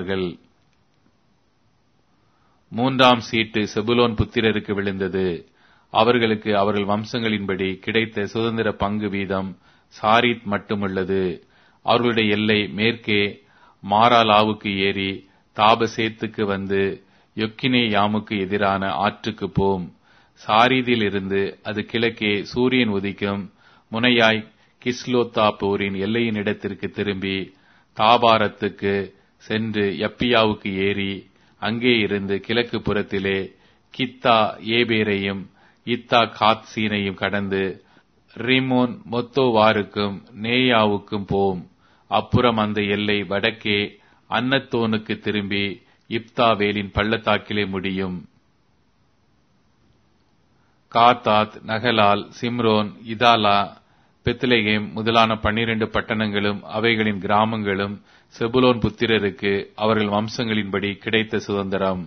வந்தார்கள் மூன்றாம் சீட்டு செபுலோன் புத்திரருக்கு விழுந்தது அவர்களுக்கு அவர்கள் வம்சங்களின்படி கிடைத்த சுதந்திர பங்கு வீதம் சாரித் மட்டுமுள்ளது அவர்களுடைய எல்லை மேற்கே மாராலாவுக்கு ஏறி தாபசேத்துக்கு வந்து யொக்கினே யாமுக்கு எதிரான ஆற்றுக்கு போம் சாரீதில் இருந்து அது கிழக்கே சூரியன் உதிக்கும் முனையாய் கிஸ்லோத்தா போரின் எல்லையின் இடத்திற்கு திரும்பி தாபாரத்துக்கு சென்று யப்பியாவுக்கு ஏறி அங்கே இருந்து கிழக்கு புறத்திலே கித்தா ஏபேரையும் இத்தா காத்சீனையும் கடந்து ரிமோன் மொத்தோவாருக்கும் நேயாவுக்கும் போம் அப்புறம் அந்த எல்லை வடக்கே அன்னத்தோனுக்கு திரும்பி இப்தாவேலின் பள்ளத்தாக்கிலே முடியும் காத்தாத் நகலால் சிம்ரோன் இதாலா பெத்லகேம் முதலான பன்னிரண்டு பட்டணங்களும் அவைகளின் கிராமங்களும் செபுலோன் புத்திரருக்கு அவர்கள் வம்சங்களின்படி கிடைத்த சுதந்திரம்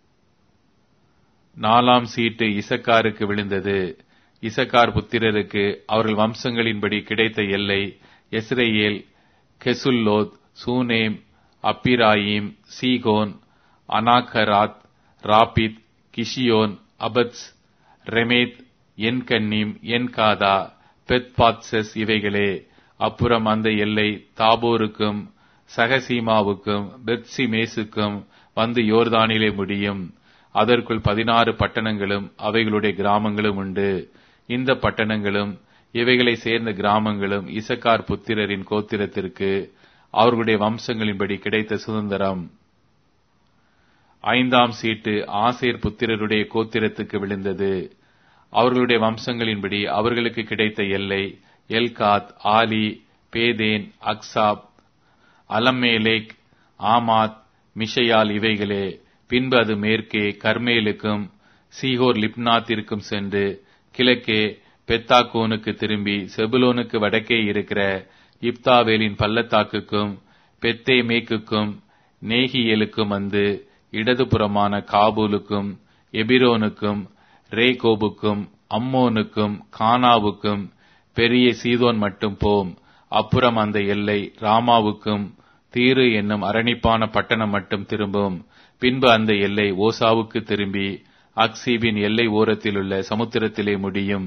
நாலாம் சீட்டு இசக்காருக்கு விழுந்தது இசக்கார் புத்திரருக்கு அவர்கள் வம்சங்களின்படி கிடைத்த எல்லை எஸ்ரேல் கெசுல்லோத் சூனேம் அப்பிராயிம் சீகோன் அனாகராத் ராபித் கிஷியோன் அபத்ஸ் ரெமேத் என்கன்னிம் என்காதா பெத்பாத்சஸ் இவைகளே அப்புறம் அந்த எல்லை தாபோருக்கும் சகசீமாவுக்கும் பெத்சிமேசுக்கும் வந்து யோர்தானிலே முடியும் அதற்குள் பதினாறு பட்டணங்களும் அவைகளுடைய கிராமங்களும் உண்டு இந்த பட்டணங்களும் இவைகளை சேர்ந்த கிராமங்களும் இசக்கார் புத்திரரின் கோத்திரத்திற்கு அவர்களுடைய வம்சங்களின்படி கிடைத்த சுதந்திரம் ஐந்தாம் சீட்டு ஆசேர் புத்திரருடைய கோத்திரத்துக்கு விழுந்தது அவர்களுடைய வம்சங்களின்படி அவர்களுக்கு கிடைத்த எல்லை எல்காத் ஆலி பேதேன் அக்சாப் அலம்மேலேக் ஆமாத் மிஷையால் இவைகளே பின்பு அது மேற்கே கர்மேலுக்கும் சீகோர் லிப்னாத்திற்கும் சென்று கிழக்கே பெத்தாக்கோனுக்கு திரும்பி செபுலோனுக்கு வடக்கே இருக்கிற இப்தாவேலின் பள்ளத்தாக்குக்கும் பெத்தே மேக்குக்கும் நேகியலுக்கும் வந்து இடதுபுறமான காபூலுக்கும் எபிரோனுக்கும் ரேகோபுக்கும் அம்மோனுக்கும் கானாவுக்கும் பெரிய சீதோன் மட்டும் போம் அப்புறம் அந்த எல்லை ராமாவுக்கும் தீரு என்னும் அரணிப்பான பட்டணம் மட்டும் திரும்பும் பின்பு அந்த எல்லை ஓசாவுக்கு திரும்பி அக்சீபின் எல்லை ஓரத்திலுள்ள சமுத்திரத்திலே முடியும்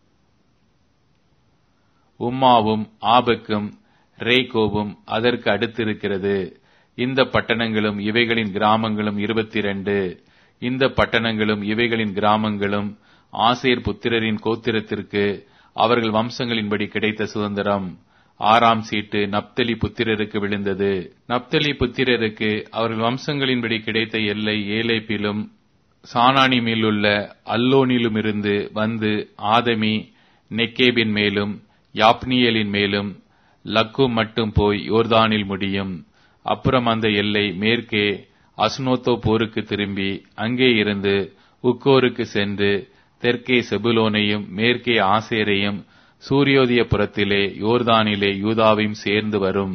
உம்மாவும் ஆபக்கும் ரேகோவும் அதற்கு அடுத்திருக்கிறது இந்த பட்டணங்களும் இவைகளின் கிராமங்களும் இருபத்தி இரண்டு இந்த பட்டணங்களும் இவைகளின் கிராமங்களும் ஆசேர் புத்திரரின் கோத்திரத்திற்கு அவர்கள் வம்சங்களின்படி கிடைத்த சுதந்திரம் ஆறாம் சீட்டு நப்தலி புத்திரருக்கு விழுந்தது நப்தலி புத்திரருக்கு அவர்கள் வம்சங்களின்படி கிடைத்த எல்லை ஏலேப்பிலும் சானானிமிலுள்ள அல்லோனிலுமிருந்து வந்து ஆதமி நெக்கேபின் மேலும் யாப்னியலின் மேலும் லக்கு மட்டும் போய் யோர்தானில் முடியும் அப்புறம் அந்த எல்லை மேற்கே அஸ்னோத்தோ போருக்கு திரும்பி அங்கே இருந்து உக்கோருக்கு சென்று தெற்கே செபுலோனையும் மேற்கே ஆசேரையும் சூரியோதய புறத்திலே யோர்தானிலே யூதாவையும் சேர்ந்து வரும்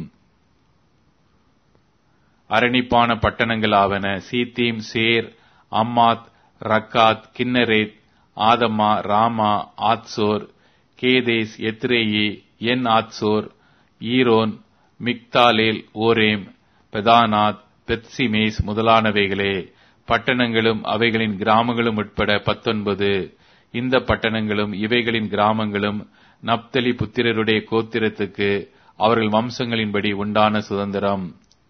அரணிப்பான பட்டணங்களாவன சீத்தீம் சேர் அம்மாத் ரக்காத் கின்னரேத் ஆதமா ராமா ஆத்சோர் கேதேஸ் எத்ரேயி என் ஆத்சோர் ஈரோன் மிக்தாலேல் ஓரேம் பெதானாத் பெத்சிமேஸ் முதலானவைகளே பட்டணங்களும் அவைகளின் கிராமங்களும் உட்பட பத்தொன்பது இந்த பட்டணங்களும் இவைகளின் கிராமங்களும் நப்தலி புத்திரருடைய கோத்திரத்துக்கு அவர்கள் வம்சங்களின்படி உண்டான சுதந்திரம்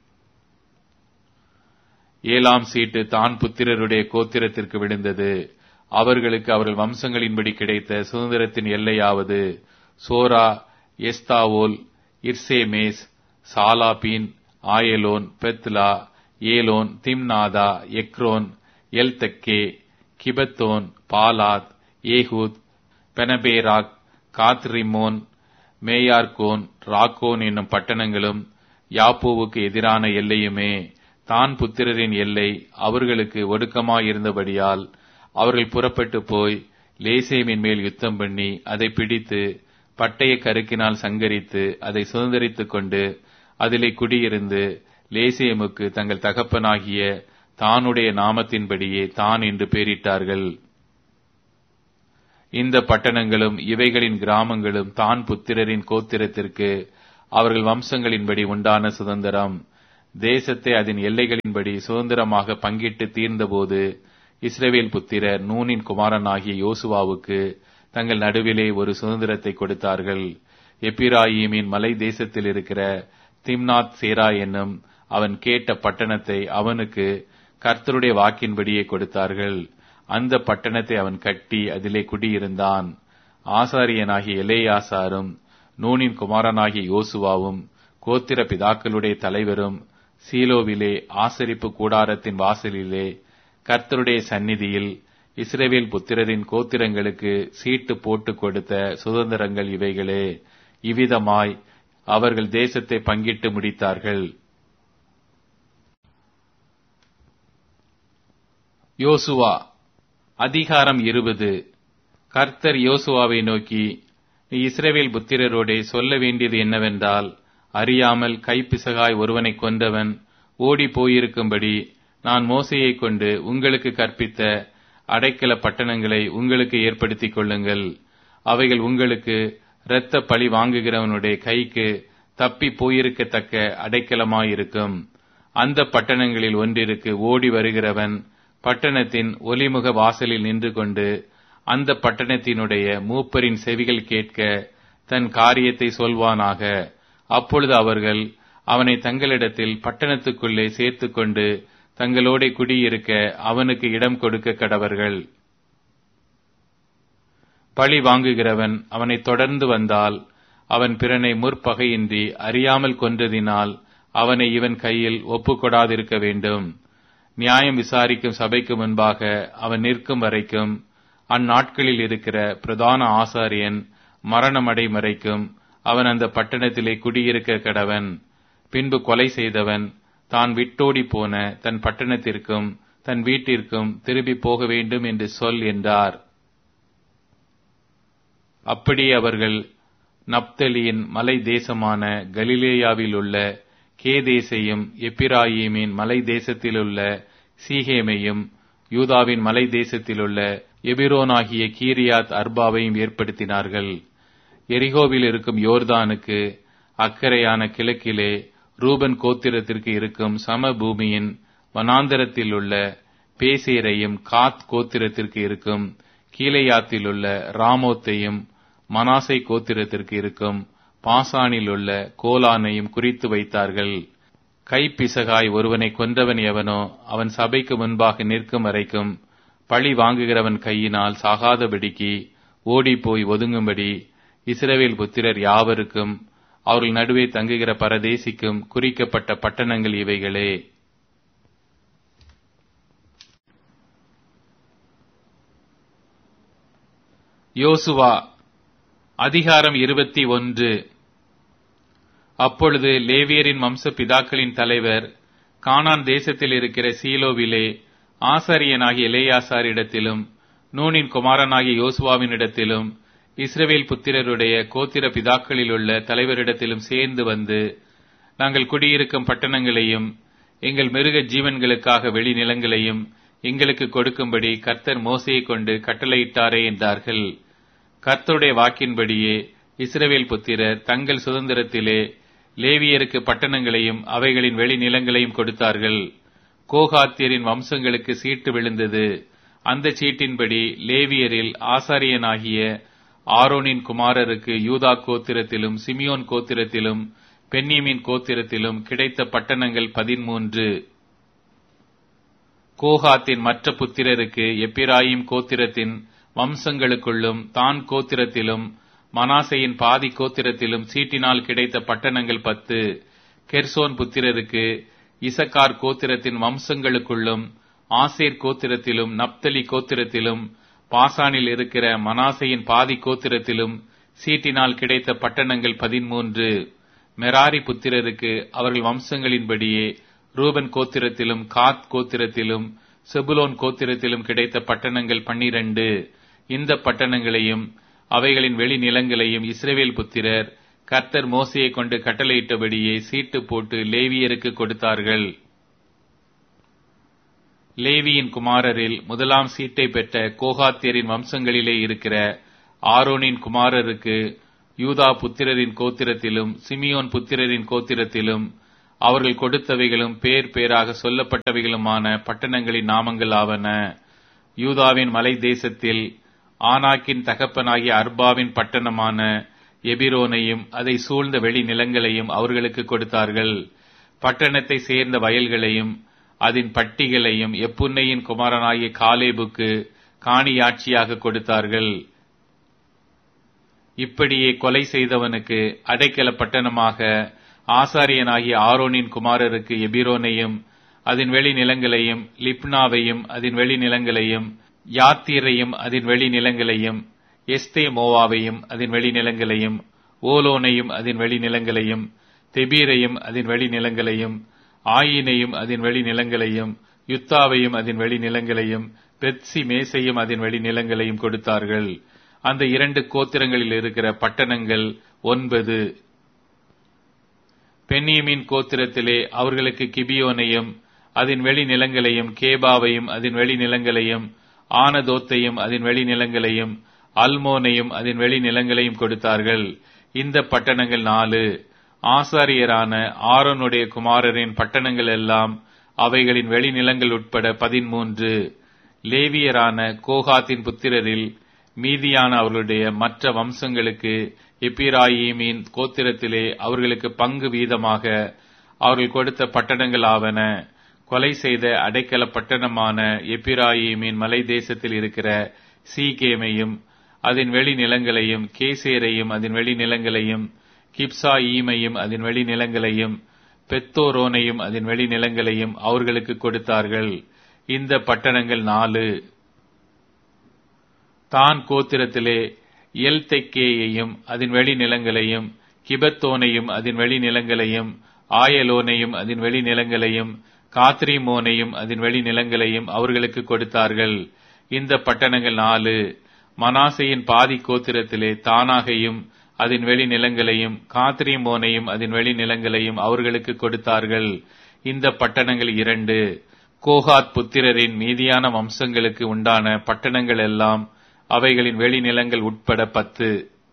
ஏழாம் சீட்டு தான் புத்திரருடைய கோத்திரத்திற்கு விழுந்தது அவர்களுக்கு அவர்கள் வம்சங்களின்படி கிடைத்த சுதந்திரத்தின் எல்லையாவது Zorah Eshtaol Irshemesh Shaalabbin Aijalon Ithlah Elon Thimnathah Ekron Eltekeh Gibbethon Baalath Jehud Beneberak Gathrimmon Mejarkon Rakkon என்னும் பட்டணங்களும் யாப்போவுக்கு எதிரான எல்லையுமே தான் புத்திரரின் எல்லை அவர்களுக்கு ஒடுக்கமாயிருந்தபடியால் அவர்கள் புறப்பட்டு போய் லேசேமின் மேல் யுத்தம் பண்ணி அதை பிடித்து பட்டய கருக்கினால் சங்கரித்து அதை சுதந்திரித்துக் கொண்டு அதிலே குடியிருந்து லேசேமுக்கு தங்கள் தகப்பனாகிய தானுடைய நாமத்தின்படியே தான் என்று பெயரிட்டார்கள் இந்த பட்டணங்களும் இவைகளின் கிராமங்களும் தான் புத்திரரின் கோத்திரத்திற்கு அவர்கள் வம்சங்களின்படி உண்டான சுதந்திரம் தேசத்தை அதன் எல்லைகளின்படி சுதந்திரமாக பங்கிட்டு தீர்ந்தபோது இஸ்ரவேல் புத்திரர் நூனின் குமாரனாகிய யோசுவாவுக்கு தங்கள் நடுவிலே ஒரு சுதந்திரத்தை கொடுத்தார்கள் எப்பிராயீமின் மலை தேசத்தில் இருக்கிற திம்னாத் சேரா என்னும் அவன் கேட்ட பட்டணத்தை அவனுக்கு கர்த்தருடைய வாக்கின்படியே கொடுத்தார்கள் அந்த பட்டணத்தை அவன் கட்டி அதிலே குடியிருந்தான் ஆசாரியனாகிய எலேயாசாரும் நூனின் குமாரனாகிய யோசுவாவும் கோத்திர பிதாக்களுடைய தலைவரும் சீலோவிலே ஆசரிப்பு கூடாரத்தின் வாசலிலே கர்த்தருடைய சந்நிதியில் இஸ்ரேவேல் புத்திரரின் கோத்திரங்களுக்கு சீட்டு போட்டு கொடுத்த சுதந்திரங்கள் இவைகளே இவ்விதமாய் அவர்கள் தேசத்தை பங்கிட்டு முடித்தார்கள் யோசுவா அதிகாரம் இருபது கர்த்தர் யோசுவாவை நோக்கி நீ இஸ்ரேவேல் புத்திரரோடே சொல்ல வேண்டியது என்னவென்றால் அறியாமல் கைப்பிசகாய் ஒருவனை கொண்டவன் ஓடி போயிருக்கும்படி நான் மோசையை கொண்டு உங்களுக்கு கற்பித்த அடைக்கல பட்டணங்களை உங்களுக்கு ஏற்படுத்திக் கொள்ளுங்கள் அவைகள் உங்களுக்கு இரத்த பழி வாங்குகிறவனுடைய கைக்கு தப்பி போயிருக்கத்தக்க அடைக்கலமாயிருக்கும் அந்த பட்டணங்களில் ஒன்றிற்கு ஓடி வருகிறவன் பட்டணத்தின் ஒலிமுக வாசலில் நின்று கொண்டு அந்த பட்டணத்தினுடைய மூப்பரின் செவிகள் கேட்க தன் காரியத்தை சொல்வானாக அப்பொழுது அவர்கள் அவனை தங்களிடத்தில் பட்டணத்துக்குள்ளே சேர்த்துக்கொண்டு தங்களோட குடியிருக்க அவனுக்கு இடம் கொடுக்க கடவர்கள் பழி வாங்குகிறவன் அவனை தொடர்ந்து வந்தால் அவன் பிறனை முற்பகையின்றி அறியாமல் கொன்றதினால் அவனை இவன் கையில் ஒப்புக்கொடாதிருக்க வேண்டும் நியாயம் விசாரிக்கும் சபைக்கு முன்பாக அவன் நிற்கும் வரைக்கும் அந்நாட்களில் இருக்கிற பிரதான ஆசாரியன் மரணமடை வரைக்கும் அவன் அந்த பட்டணத்திலே குடியிருக்க கடவன் பின்பு கொலை செய்தவன் தான் விட்டோடி போன தன் பட்டணத்திற்கும் தன் வீட்டிற்கும் திரும்பி போக வேண்டும் என்று சொல் என்றார் அப்படி அவர்கள் நப்தலியின் மலை தேசமான கலிலேயாவில் உள்ள கேதேசையும் எப்பிராயீமின் மலை தேசத்திலுள்ள சீகேமையும் யூதாவின் மலை தேசத்திலுள்ள எபிரோனாகிய கீரியாத் அர்பாவையும் ஏற்படுத்தினார்கள் எரிகோவில் இருக்கும் யோர்தானுக்கு அக்கறையான கிழக்கிலே ரூபன் கோத்திரத்திற்கு இருக்கும் சம பூமியின் வனாந்தரத்தில் உள்ள பேசேரையும் காத் கோத்திரத்திற்கு இருக்கும் கீழையாத்தில் உள்ள ராமோத்தையும் மனாசை கோத்திரத்திற்கு இருக்கும் பாசானில் உள்ள கோலானையும் குறித்து வைத்தார்கள் கைப்பிசகாய் ஒருவனை கொன்றவன் எவனோ அவன் சபைக்கு முன்பாக நிற்கும் வரைக்கும் பழி வாங்குகிறவன் கையினால் சாகாதபடிக்கு ஓடிப்போய் ஒதுங்கும்படி இஸ்ரவேல் புத்திரர் யாவருக்கும் அவர்கள் நடுவே தங்குகிற பரதேசிக்கும் குறிக்கப்பட்ட பட்டணங்கள் இவைகளே யோசுவா அதிகாரம் இருபத்தி ஒன்று அப்பொழுது லேவியரின் வம்ச பிதாக்களின் தலைவர் கானான் தேசத்தில் இருக்கிற சீலோவிலே ஆசாரியனாகிய எலேயாசாரிடத்திலும் நூனின் குமாரனாகிய யோசுவாவினிடத்திலும் இஸ்ரவேல் புத்திரருடைய கோத்திர பிதாக்களில் உள்ள தலைவரிடத்திலும் சேர்ந்து வந்து நாங்கள் குடியிருக்கும் பட்டணங்களையும் எங்கள் மிருக ஜீவன்களுக்காக வெளிநிலங்களையும் எங்களுக்கு கொடுக்கும்படி கர்த்தர் மோசையை கொண்டு கட்டளையிட்டாரே என்றார்கள் கர்த்தருடைய வாக்கின்படியே இஸ்ரவேல் புத்திரர் தங்கள் சுதந்திரத்திலே லேவியருக்கு பட்டணங்களையும் அவைகளின் வெளிநிலங்களையும் கொடுத்தார்கள் கோகாத்தியரின் வம்சங்களுக்கு சீட்டு விழுந்தது அந்த சீட்டின்படி லேவியரில் ஆசாரியனாகிய ஆரோனின் குமாரருக்கு யூதா கோத்திரத்திலும் சிமியோன் கோத்திரத்திலும் பென்னியமின் கோத்திரத்திலும் கிடைத்த பட்டணங்கள் பதிமூன்று கோகாத்தின் மற்ற புத்திரருக்கு எப்பிராயிம் கோத்திரத்தின் வம்சங்களுக்குள்ளும் தான் கோத்திரத்திலும் மனாசையின் பாதி கோத்திரத்திலும் சீட்டினால் கிடைத்த பட்டணங்கள் பத்து கெர்சோன் புத்திரருக்கு இசக்கார் கோத்திரத்தின் வம்சங்களுக்குள்ளும் ஆசேர் கோத்திரத்திலும் நப்தலி கோத்திரத்திலும் பாசானில் இருக்கிற மனாசையின் பாதி கோத்திரத்திலும் சீட்டினால் கிடைத்த பட்டணங்கள் பதிமூன்று மெராரி புத்திரருக்கு அவர்கள் வம்சங்களின்படியே ரூபன் கோத்திரத்திலும் காத் கோத்திரத்திலும் செபுலோன் கோத்திரத்திலும் கிடைத்த பட்டணங்கள் பன்னிரண்டு இந்த பட்டணங்களையும் அவைகளின் வெளிநிலங்களையும் இஸ்ரேவேல் புத்திரர் கர்த்தர் மோசையை கொண்டு கட்டளையிட்டபடியே சீட்டு போட்டு லேவியருக்கு கொடுத்தார்கள் லேவியின் குமாரரில் முதலாம் சீட்டை பெற்ற கோகாத்தியரின் வம்சங்களிலே இருக்கிற ஆரோனின் குமாரருக்கு யூதா புத்திரரின் கோத்திரத்திலும் சிமியோன் புத்திரரின் கோத்திரத்திலும் அவர்கள் கொடுத்தவைகளும் பேர் பேராக சொல்லப்பட்டவைகளுமான பட்டணங்களின் நாமங்கள் ஆவன யூதாவின் மலை தேசத்தில் ஆனாக்கின் தகப்பனாகிய அர்பாவின் பட்டணமான எபிரோனையும் அதை சூழ்ந்த வெளி நிலங்களையும் அவர்களுக்கு கொடுத்தார்கள் பட்டணத்தை சேர்ந்த வயல்களையும் அதன் பட்டிகளையும் எப்புன்னையின் குமாரனாகிய காலேபுக்கு காணியாட்சியாக கொடுத்தார்கள் இப்படியே கொலை செய்தவனுக்கு அடைக்கல பட்டணமாக ஆசாரியனாகிய ஆரோனின் குமாரருக்கு எபிரோனையும் அதன் வெளி நிலங்களையும் லிப்னாவையும் அதன் வெளி நிலங்களையும் யாத்தீரையும் அதன் வெளி நிலங்களையும் எஸ்தே மோவாவையும் அதன் வெளி நிலங்களையும் ஓலோனையும் அதன் வெளி நிலங்களையும் தெபீரையும் அதன் வெளி நிலங்களையும் ஆயினையும் அதன் வெளி நிலங்களையும் யுத்தாவையும் அதன் வெளி நிலங்களையும் பெட்சி மேசையும் அதன் வெளி நிலங்களையும் கொடுத்தார்கள் அந்த இரண்டு கோத்திரங்களில் இருக்கிற பட்டணங்கள் ஒன்பது பென்னியமின் கோத்திரத்திலே அவர்களுக்கு கிபியோனையும் அதன் வெளி நிலங்களையும் கேபாவையும் அதன் வெளி நிலங்களையும் ஆனதோத்தையும் அதன் வெளி நிலங்களையும் அல்மோனையும் அதன் வெளி நிலங்களையும் கொடுத்தார்கள் இந்த பட்டணங்கள் நாலு ஆசாரியரான ஆரோனுடைய குமாரரின் பட்டணங்கள் எல்லாம் அவைகளின் வெளிநிலங்கள் உட்பட பதிமூன்று லேவியரான கோகாத்தின் புத்திரரில் மீதியான அவர்களுடைய மற்ற வம்சங்களுக்கு எப்பிராயிமின் கோத்திரத்திலே அவர்களுக்கு பங்கு வீதமாக அவர்கள் கொடுத்த பட்டணங்கள் ஆவன கொலை செய்த அடைக்கல பட்டணமான எப்பிராயிமின் மலை தேசத்தில் இருக்கிற சீகேமையும் அதன் வெளி நிலங்களையும் கேசேரையும் அதன் வெளி நிலங்களையும் கிப்சா ஈமையும் அதன் வெளி நிலங்களையும் பெத்தோரோனையும் அதன் வெளி நிலங்களையும் அவர்களுக்கு கொடுத்தார்கள் இந்த பட்டணங்கள் நாலு தான் கோத்திரத்திலே எல் தெக்கேயையும் அதன் வெளி நிலங்களையும் கிபத்தோனையும் அதன் வெளி நிலங்களையும் ஆயலோனையும் அதன் வெளி நிலங்களையும் காத்ரிமோனையும் அதன் வெளி நிலங்களையும் அவர்களுக்கு கொடுத்தார்கள் இந்த பட்டணங்கள் நாலு மனாசையின் பாதி கோத்திரத்திலே தானாகையும் அதன் வெளி நிலங்களையும் காத்ரிமோனையும் அதன் வெளி நிலங்களையும் அவர்களுக்கு கொடுத்தார்கள் இந்த பட்டணங்கள் இரண்டு கோகாத் புத்திரரின் மீதியான வம்சங்களுக்கு உண்டான பட்டணங்கள் எல்லாம் அவைகளின் வெளிநிலங்கள் உட்பட பத்து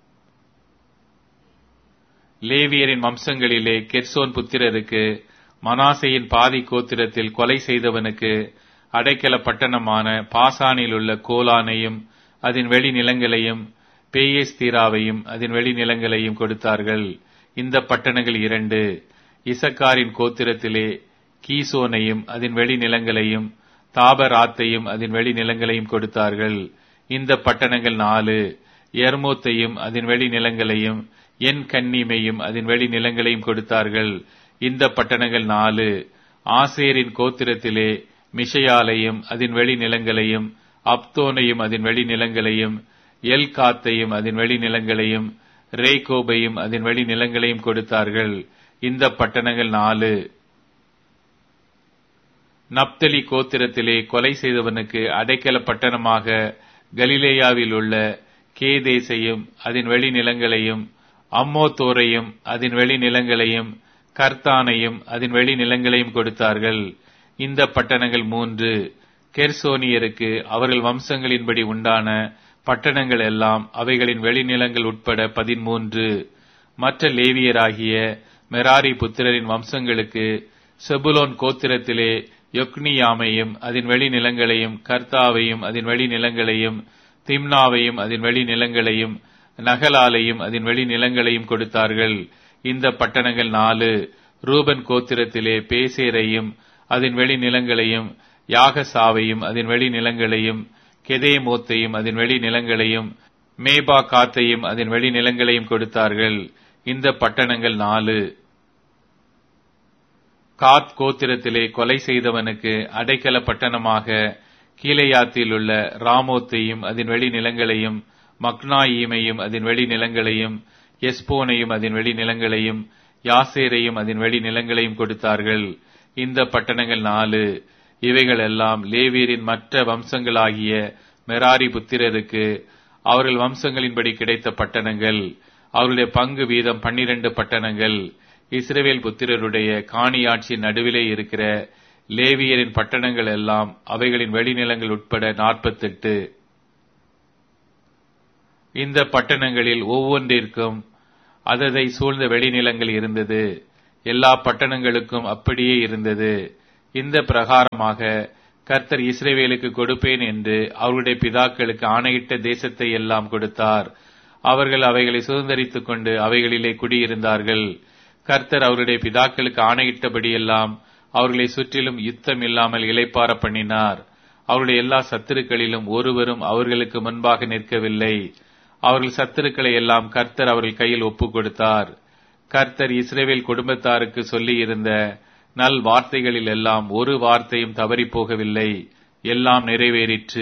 லேவியரின் வம்சங்களிலே கெர்சோன் புத்திரருக்கு மனாசையின் பாதி கோத்திரத்தில் கொலை செய்தவனுக்கு அடைக்கல பட்டணமான பாசானில் உள்ள கோலானையும் அதன் வெளி நிலங்களையும் பேயஸ்தீராவையும் அதன் வெளி நிலங்களையும் கொடுத்தார்கள் இந்த பட்டணங்கள் இரண்டு இசக்காரின் கோத்திரத்திலே கீசோனையும் அதன் வெளி நிலங்களையும் தாபராத்தையும் அதன் வெளி நிலங்களையும் கொடுத்தார்கள் இந்த பட்டணங்கள் நாலு எர்மோத்தையும் அதன் வெளி நிலங்களையும் என் கன்னிமையும் அதன் வெளி நிலங்களையும் கொடுத்தார்கள் இந்த பட்டணங்கள் நாலு ஆசேரின் கோத்திரத்திலே மிஷையாலையும் அதன் வெளி நிலங்களையும் அப்தோனையும் அதன் வெளி நிலங்களையும் எல் காத்தையும் அதன் வெளி நிலங்களையும் ரேகோபையும் அதன் வெளி நிலங்களையும் கொடுத்தார்கள் இந்த பட்டணங்கள் நாலு நப்தலி கோத்திரத்திலே கொலை செய்தவனுக்கு அடைக்கல பட்டணமாக கலிலேயாவில் உள்ள கேதேசையும் அதன் வெளி நிலங்களையும் அம்மோத்தோரையும் அதன் வெளி நிலங்களையும் கர்த்தானையும் அதன் வெளி நிலங்களையும் கொடுத்தார்கள் இந்த பட்டணங்கள் மூன்று கெர்சோனியருக்கு அவர்கள் வம்சங்களின்படி உண்டான பட்டணங்கள் எல்லாம் அவைகளின் வெளிநிலங்கள் உட்பட பதிமூன்று மற்ற லேவியராகிய மெராரி புத்திரரின் வம்சங்களுக்கு செபுலோன் கோத்திரத்திலே யொக்னியாமையும் அதன் வெளி நிலங்களையும் கர்த்தாவையும் அதன் வெளி நிலங்களையும் திம்னாவையும் அதன் வெளி நிலங்களையும் நகலாலையும் அதன் வெளி நிலங்களையும் கொடுத்தார்கள் இந்த பட்டணங்கள் நாலு ரூபன் கோத்திரத்திலே பேசேரையும் அதன் வெளி நிலங்களையும் யாகசாவையும் அதன் வெளி நிலங்களையும் கெதேமோத்தையும் அதன் வெளி நிலங்களையும் மேபா காத்தையும் அதன் வெளி நிலங்களையும் கொடுத்தார்கள் இந்த பட்டணங்கள் நாலு காத் கோத்திரத்திலே கொலை செய்தவனுக்கு அடைக்கல பட்டணமாக கீழையாத்தில் உள்ள ராமோத்தையும் அதன் வெளி நிலங்களையும் மக்னாயீமையும் அதன் வெளி நிலங்களையும் எஸ்போனையும் அதன் வெளி நிலங்களையும் யாசேரையும் அதன் வெளி நிலங்களையும் கொடுத்தார்கள் இந்த பட்டணங்கள் நாலு இவைகள் எல்லாம் லேவியரின் மற்ற வம்சங்களாகிய மெராரி புத்திரருக்கு அவர்கள் வம்சங்களின்படி கிடைத்த பட்டணங்கள் அவருடைய பங்கு வீதம் பன்னிரண்டு பட்டணங்கள் இஸ்ரேவேல் புத்திரருடைய காணியாட்சியின் நடுவிலே இருக்கிற லேவியரின் பட்டணங்கள் எல்லாம் அவைகளின் வெளிநிலங்கள் உட்பட நாற்பத்தெட்டு இந்த பட்டணங்களில் ஒவ்வொன்றிற்கும் அததை சூழ்ந்த வெளிநிலங்கள் இருந்தது எல்லா பட்டணங்களுக்கும் அப்படியே இருந்தது இந்த பிரகாரமாக கர்த்தர் இஸ்ரேவேலுக்கு கொடுப்பேன் என்று அவருடைய பிதாக்களுக்கு ஆணையிட்ட தேசத்தை எல்லாம் கொடுத்தார் அவர்கள் அவைகளை சுதந்திரித்துக் கொண்டு அவைகளிலே குடியிருந்தார்கள் கர்த்தர் அவருடைய பிதாக்களுக்கு ஆணையிட்டபடியெல்லாம் அவர்களை சுற்றிலும் யுத்தம் இல்லாமல் இலைப்பார பண்ணினார் அவருடைய எல்லா சத்துருக்களிலும் ஒருவரும் அவர்களுக்கு முன்பாக நிற்கவில்லை அவர்கள் சத்துருக்களை எல்லாம் கர்த்தர் அவர்கள் கையில் ஒப்புக் கொடுத்தார் கர்த்தர் இஸ்ரேவேல் குடும்பத்தாருக்கு சொல்லி இருந்த நல் வார்த்தைகளில் எல்லாம் ஒரு வார்த்தையும் தவறி போகவில்லை எல்லாம் நிறைவேறிற்று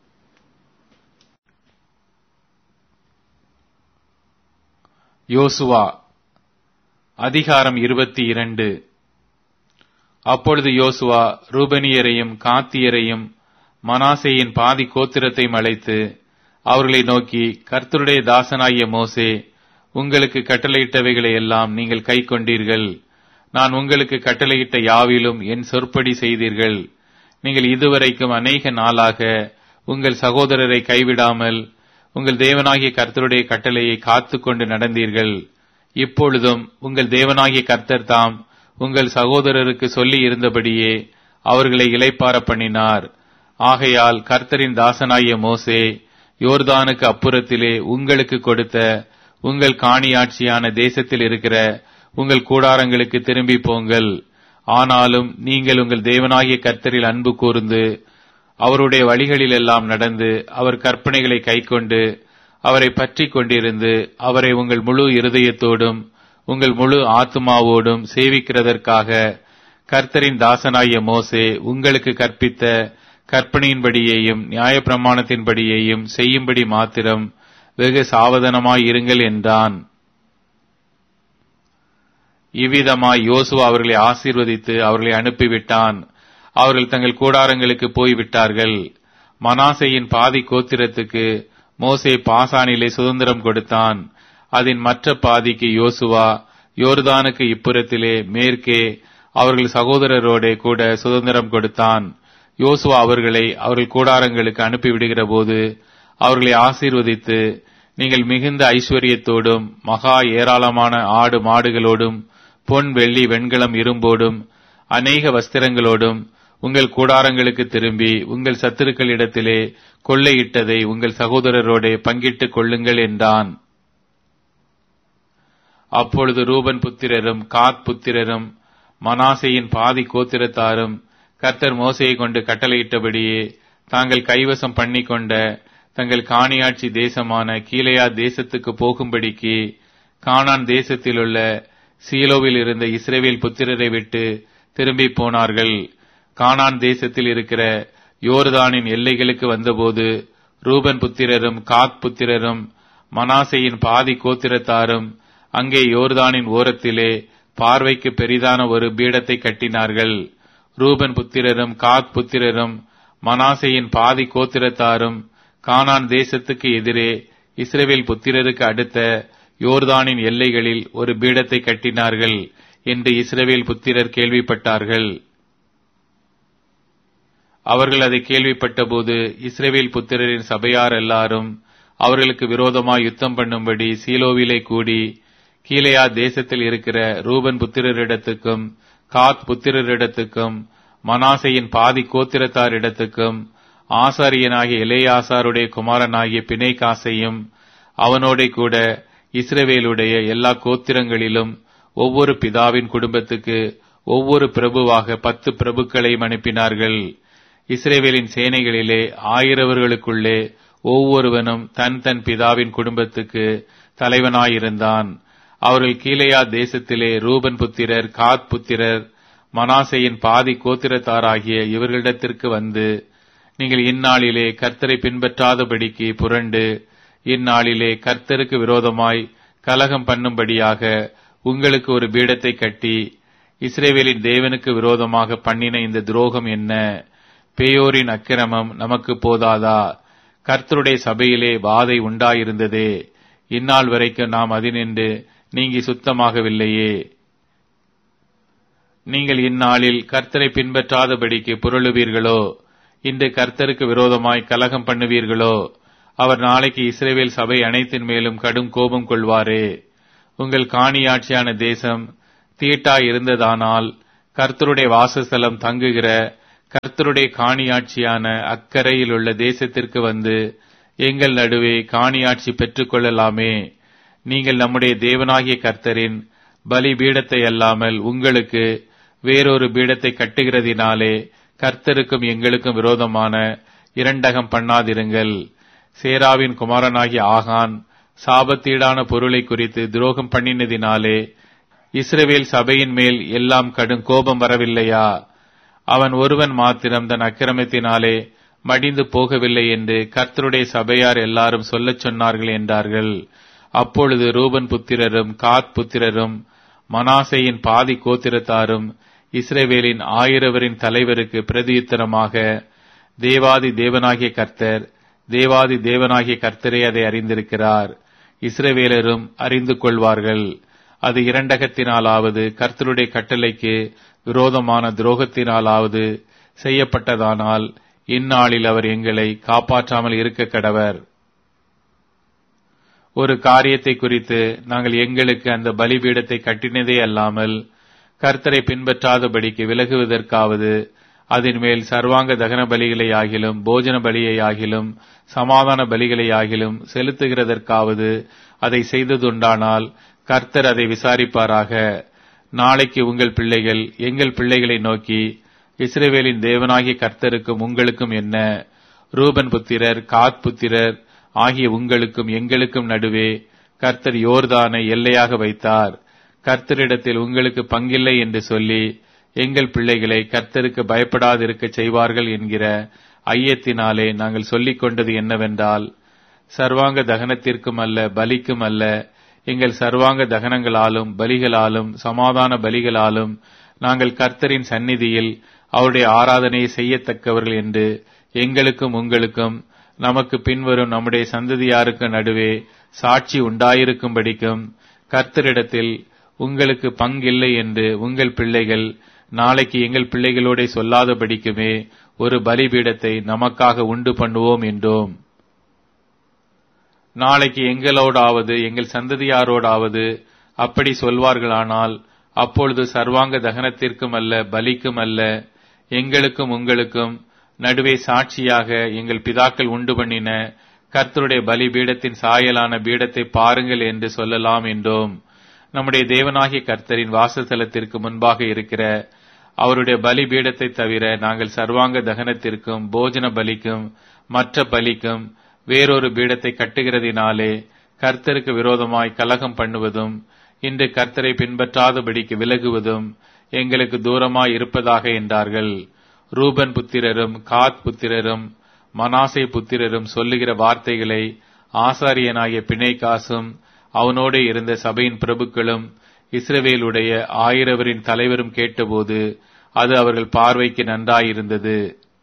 யோசுவா அதிகாரம் இருபத்தி இரண்டு அப்பொழுது யோசுவா ரூபனியரையும் காத்தியரையும் மனாசேயின் பாதி கோத்திரத்தையும் அழைத்து அவர்களை நோக்கி கர்த்தருடைய தாசனாகிய மோசே உங்களுக்கு கட்டளையிட்டவைகளை எல்லாம் நீங்கள் கை கொண்டீர்கள் நான் உங்களுக்கு கட்டளையிட்ட யாவிலும் என் சொற்படி செய்தீர்கள் நீங்கள் இதுவரைக்கும் அநேக நாளாக உங்கள் சகோதரரை கைவிடாமல் உங்கள் தேவனாகிய கர்த்தருடைய கட்டளையை காத்து கொண்டு நடந்தீர்கள் இப்பொழுதும் உங்கள் தேவனாகிய கர்த்தர் தாம் உங்கள் சகோதரருக்கு சொல்லி இருந்தபடியே அவர்களை இலைப்பார பண்ணினார் ஆகையால் கர்த்தரின் தாசனாகிய மோசே யோர்தானுக்கு அப்புறத்திலே உங்களுக்கு கொடுத்த உங்கள் காணியாட்சியான தேசத்தில் இருக்கிற உங்கள் கூடாரங்களுக்கு திரும்பி போங்கள் ஆனாலும் நீங்கள் உங்கள் தேவனாகிய கர்த்தரில் அன்பு கூர்ந்து அவருடைய வழிகளில் எல்லாம் நடந்து அவர் கற்பனைகளை கைக்கொண்டு அவரை பற்றி கொண்டிருந்து அவரை உங்கள் முழு இருதயத்தோடும் உங்கள் முழு ஆத்மாவோடும் சேவிக்கிறதற்காக கர்த்தரின் தாசனாகிய மோசே உங்களுக்கு கற்பித்த கற்பனையின்படியேயும் நியாயப்பிரமாணத்தின்படியேயும் செய்யும்படி மாத்திரம் வெகு சாவதானமாய் இருங்கள் என்றான் இவ்விதமாய் யோசுவா அவர்களை ஆசீர்வதித்து அவர்களை அனுப்பிவிட்டான் அவர்கள் தங்கள் கூடாரங்களுக்கு போய்விட்டார்கள் மனாசையின் பாதி கோத்திரத்துக்கு மோசே பாசானிலே சுதந்திரம் கொடுத்தான் அதன் மற்ற பாதிக்கு யோசுவா யோர்தானுக்கு இப்புறத்திலே மேற்கே அவர்கள் சகோதரரோடே கூட சுதந்திரம் கொடுத்தான் யோசுவா அவர்களை அவர்கள் கூடாரங்களுக்கு அனுப்பிவிடுகிற போது அவர்களை ஆசீர்வதித்து நீங்கள் மிகுந்த ஐஸ்வர்யத்தோடும் மகா ஏராளமான ஆடு மாடுகளோடும் பொன் வெள்ளி வெண்கலம் இரும்போடும் அநேக வஸ்திரங்களோடும் உங்கள் கூடாரங்களுக்கு திரும்பி உங்கள் சத்துருக்களிடத்திலே கொள்ளையிட்டதை உங்கள் சகோதரரோடே பங்கிட்டுக் கொள்ளுங்கள் என்றான் அப்பொழுது ரூபன் புத்திரரும் காத் புத்திரரும் மனாசையின் பாதி கோத்திரத்தாரும் கர்த்தர் மோசையை கொண்டு கட்டளையிட்டபடியே தாங்கள் கைவசம் பண்ணி கொண்ட தங்கள் காணியாட்சி தேசமான கீழையா தேசத்துக்கு போகும்படிக்கு கானான் தேசத்திலுள்ள சீலோவில் இருந்த இஸ்ரேவேல் புத்திரரை விட்டு திரும்பி போனார்கள் கானான் தேசத்தில் இருக்கிற யோர்தானின் எல்லைகளுக்கு வந்தபோது ரூபன் புத்திரரும் காத் புத்திரரும் மனாசையின் பாதி கோத்திரத்தாரும் அங்கே யோர்தானின் ஓரத்திலே பார்வைக்கு பெரிதான ஒரு பீடத்தை கட்டினார்கள் ரூபன் புத்திரரும் காத் புத்திரரும் மனாசையின் பாதி கோத்திரத்தாரும் கானான் தேசத்துக்கு எதிரே இஸ்ரேவேல் புத்திரருக்கு அடுத்த யோர்தானின் எல்லைகளில் ஒரு பீடத்தை கட்டினார்கள் என்று இஸ்ரவேல் புத்திரர் கேள்விப்பட்டார்கள் அவர்கள் அதை கேள்விப்பட்டபோது இஸ்ரேவேல் புத்திரரின் சபையார் எல்லாரும் அவர்களுக்கு விரோதமாய் யுத்தம் பண்ணும்படி சீலோவிலே கூடி கீழையா தேசத்தில் இருக்கிற ரூபன் புத்திரரிடத்துக்கும் காத் புத்திரரிடத்துக்கும் மனாசையின் பாதி கோத்திரத்தாரிடத்துக்கும் ஆசாரியனாகிய இளையாசாருடைய குமாரனாகிய பிணைகாசையும் அவனோட கூட இஸ்ரவேலுடைய எல்லா கோத்திரங்களிலும் ஒவ்வொரு பிதாவின் குடும்பத்துக்கு ஒவ்வொரு பிரபுவாக பத்து பிரபுக்களையும் அனுப்பினார்கள் இஸ்ரேவேலின் சேனைகளிலே ஆயிரவர்களுக்குள்ளே ஒவ்வொருவனும் தன் தன் பிதாவின் குடும்பத்துக்கு தலைவனாயிருந்தான் அவர்கள் கீழையா தேசத்திலே ரூபன் புத்திரர் காத் புத்திரர் மனாசையின் பாதி கோத்திரத்தாராகிய இவர்களிடத்திற்கு வந்து நீங்கள் இந்நாளிலே கர்த்தரை பின்பற்றாதபடிக்கு புரண்டு இந்நாளிலே கர்த்தருக்கு விரோதமாய் கலகம் பண்ணும்படியாக உங்களுக்கு ஒரு பீடத்தை கட்டி இஸ்ரேவேலின் தேவனுக்கு விரோதமாக பண்ணின இந்த துரோகம் என்ன பேயோரின் அக்கிரமம் நமக்கு போதாதா கர்த்தருடைய சபையிலே வாதை உண்டாயிருந்ததே இந்நாள் வரைக்கும் நாம் அதினின்று நீங்கி சுத்தமாகவில்லையே நீங்கள் இந்நாளில் கர்த்தரை பின்பற்றாதபடிக்கு புரளுவீர்களோ இன்று கர்த்தருக்கு விரோதமாய் கலகம் பண்ணுவீர்களோ அவர் நாளைக்கு இஸ்ரேவேல் சபை அனைத்தின் மேலும் கடும் கோபம் கொள்வாரே உங்கள் காணியாட்சியான தேசம் தீட்டாய் இருந்ததானால் கர்த்தருடைய வாசஸ்தலம் தங்குகிற கர்த்தருடைய காணியாட்சியான அக்கரையில் உள்ள தேசத்திற்கு வந்து எங்கள் நடுவே காணியாட்சி பெற்றுக்கொள்ளலாமே நீங்கள் நம்முடைய தேவனாகிய கர்த்தரின் பலி பீடத்தை அல்லாமல் உங்களுக்கு வேறொரு பீடத்தை கட்டுகிறதினாலே கர்த்தருக்கும் எங்களுக்கும் விரோதமான இரண்டகம் பண்ணாதிருங்கள் சேராவின் குமாரனாகிய ஆகான் சாபத்தீடான பொருளை குறித்து துரோகம் பண்ணினதினாலே இஸ்ரவேல் சபையின் மேல் எல்லாம் கடும் கோபம் வரவில்லையா அவன் ஒருவன் மாத்திரம் தன் அக்கிரமத்தினாலே மடிந்து போகவில்லை என்று கர்த்தருடைய சபையார் எல்லாரும் சொல்லச் சொன்னார்கள் என்றார்கள் அப்பொழுது ரூபன் புத்திரரும் காத் புத்திரரும் மனாசையின் பாதி கோத்திரத்தாரும் இஸ்ரேவேலின் ஆயிரவரின் தலைவருக்கு பிரதியுத்தரமாக தேவாதி தேவனாகிய கர்த்தர் தேவாதி தேவனாகிய கர்த்தரே அதை அறிந்திருக்கிறார் இஸ்ரவேலரும் அறிந்து கொள்வார்கள் அது இரண்டகத்தினாலாவது கர்த்தருடைய கட்டளைக்கு விரோதமான துரோகத்தினாலாவது செய்யப்பட்டதானால் இந்நாளில் அவர் எங்களை காப்பாற்றாமல் இருக்க கடவர் ஒரு காரியத்தை குறித்து நாங்கள் எங்களுக்கு அந்த பலிபீடத்தை கட்டினதே அல்லாமல் கர்த்தரை பின்பற்றாதபடிக்கு விலகுவதற்காவது அதன் மேல் சர்வாங்க தகன பலிகளை ஆகிலும் போஜன பலியை ஆகிலும் சமாதான பலிகளை ஆகிலும் செலுத்துகிறதற்காவது அதை செய்ததுண்டானால் கர்த்தர் அதை விசாரிப்பாராக நாளைக்கு உங்கள் பிள்ளைகள் எங்கள் பிள்ளைகளை நோக்கி இஸ்ரேவேலின் தேவனாகிய கர்த்தருக்கும் உங்களுக்கும் என்ன ரூபன் புத்திரர் காத் புத்திரர் ஆகிய உங்களுக்கும் எங்களுக்கும் நடுவே கர்த்தர் யோர்தானை எல்லையாக வைத்தார் கர்த்தரிடத்தில் உங்களுக்கு பங்கில்லை என்று சொல்லி எங்கள் பிள்ளைகளை கர்த்தருக்கு பயப்படாதிருக்க செய்வார்கள் என்கிற ஐயத்தினாலே நாங்கள் சொல்லிக் கொண்டது என்னவென்றால் சர்வாங்க தகனத்திற்கும் அல்ல பலிக்கும் அல்ல எங்கள் சர்வாங்க தகனங்களாலும் பலிகளாலும் சமாதான பலிகளாலும் நாங்கள் கர்த்தரின் சந்நிதியில் அவருடைய ஆராதனையை செய்யத்தக்கவர்கள் என்று எங்களுக்கும் உங்களுக்கும் நமக்கு பின்வரும் நம்முடைய சந்ததியாருக்கு நடுவே சாட்சி உண்டாயிருக்கும்படிக்கும் கர்த்தரிடத்தில் உங்களுக்கு பங்கில்லை என்று உங்கள் பிள்ளைகள் நாளைக்கு எங்கள் பிள்ளைகளோட சொல்லாதபடிக்குமே ஒரு பலிபீடத்தை நமக்காக உண்டு பண்ணுவோம் என்றோம் நாளைக்கு எங்களோடாவது எங்கள் சந்ததியாரோடாவது அப்படி சொல்வார்களானால் அப்பொழுது சர்வாங்க தகனத்திற்கும் அல்ல பலிக்கும் அல்ல எங்களுக்கும் உங்களுக்கும் நடுவே சாட்சியாக எங்கள் பிதாக்கள் உண்டு பண்ணின கர்த்தருடைய பலி பீடத்தின் சாயலான பீடத்தை பாருங்கள் என்று சொல்லலாம் என்றோம் நம்முடைய தேவனாகிய கர்த்தரின் வாசஸ்தலத்திற்கு முன்பாக இருக்கிற அவருடைய பலி பீடத்தை தவிர நாங்கள் சர்வாங்க தகனத்திற்கும் போஜன பலிக்கும் மற்ற பலிக்கும் வேறொரு பீடத்தை கட்டுகிறதினாலே கர்த்தருக்கு விரோதமாய் கலகம் பண்ணுவதும் இன்று கர்த்தரை பின்பற்றாதபடிக்கு விலகுவதும் எங்களுக்கு தூரமாய் இருப்பதாக என்றார்கள் ரூபன் புத்திரரும் காத் புத்திரரும் மனாசை புத்திரரும் சொல்லுகிற வார்த்தைகளை ஆசாரியனாகிய பிணைக்காசும் அவனோடு இருந்த சபையின் பிரபுக்களும் இஸ்ரவேலுடைய ஆயிரவரின் தலைவரும் கேட்டபோது அது அவர்கள் பார்வைக்கு நன்றாயிருந்தது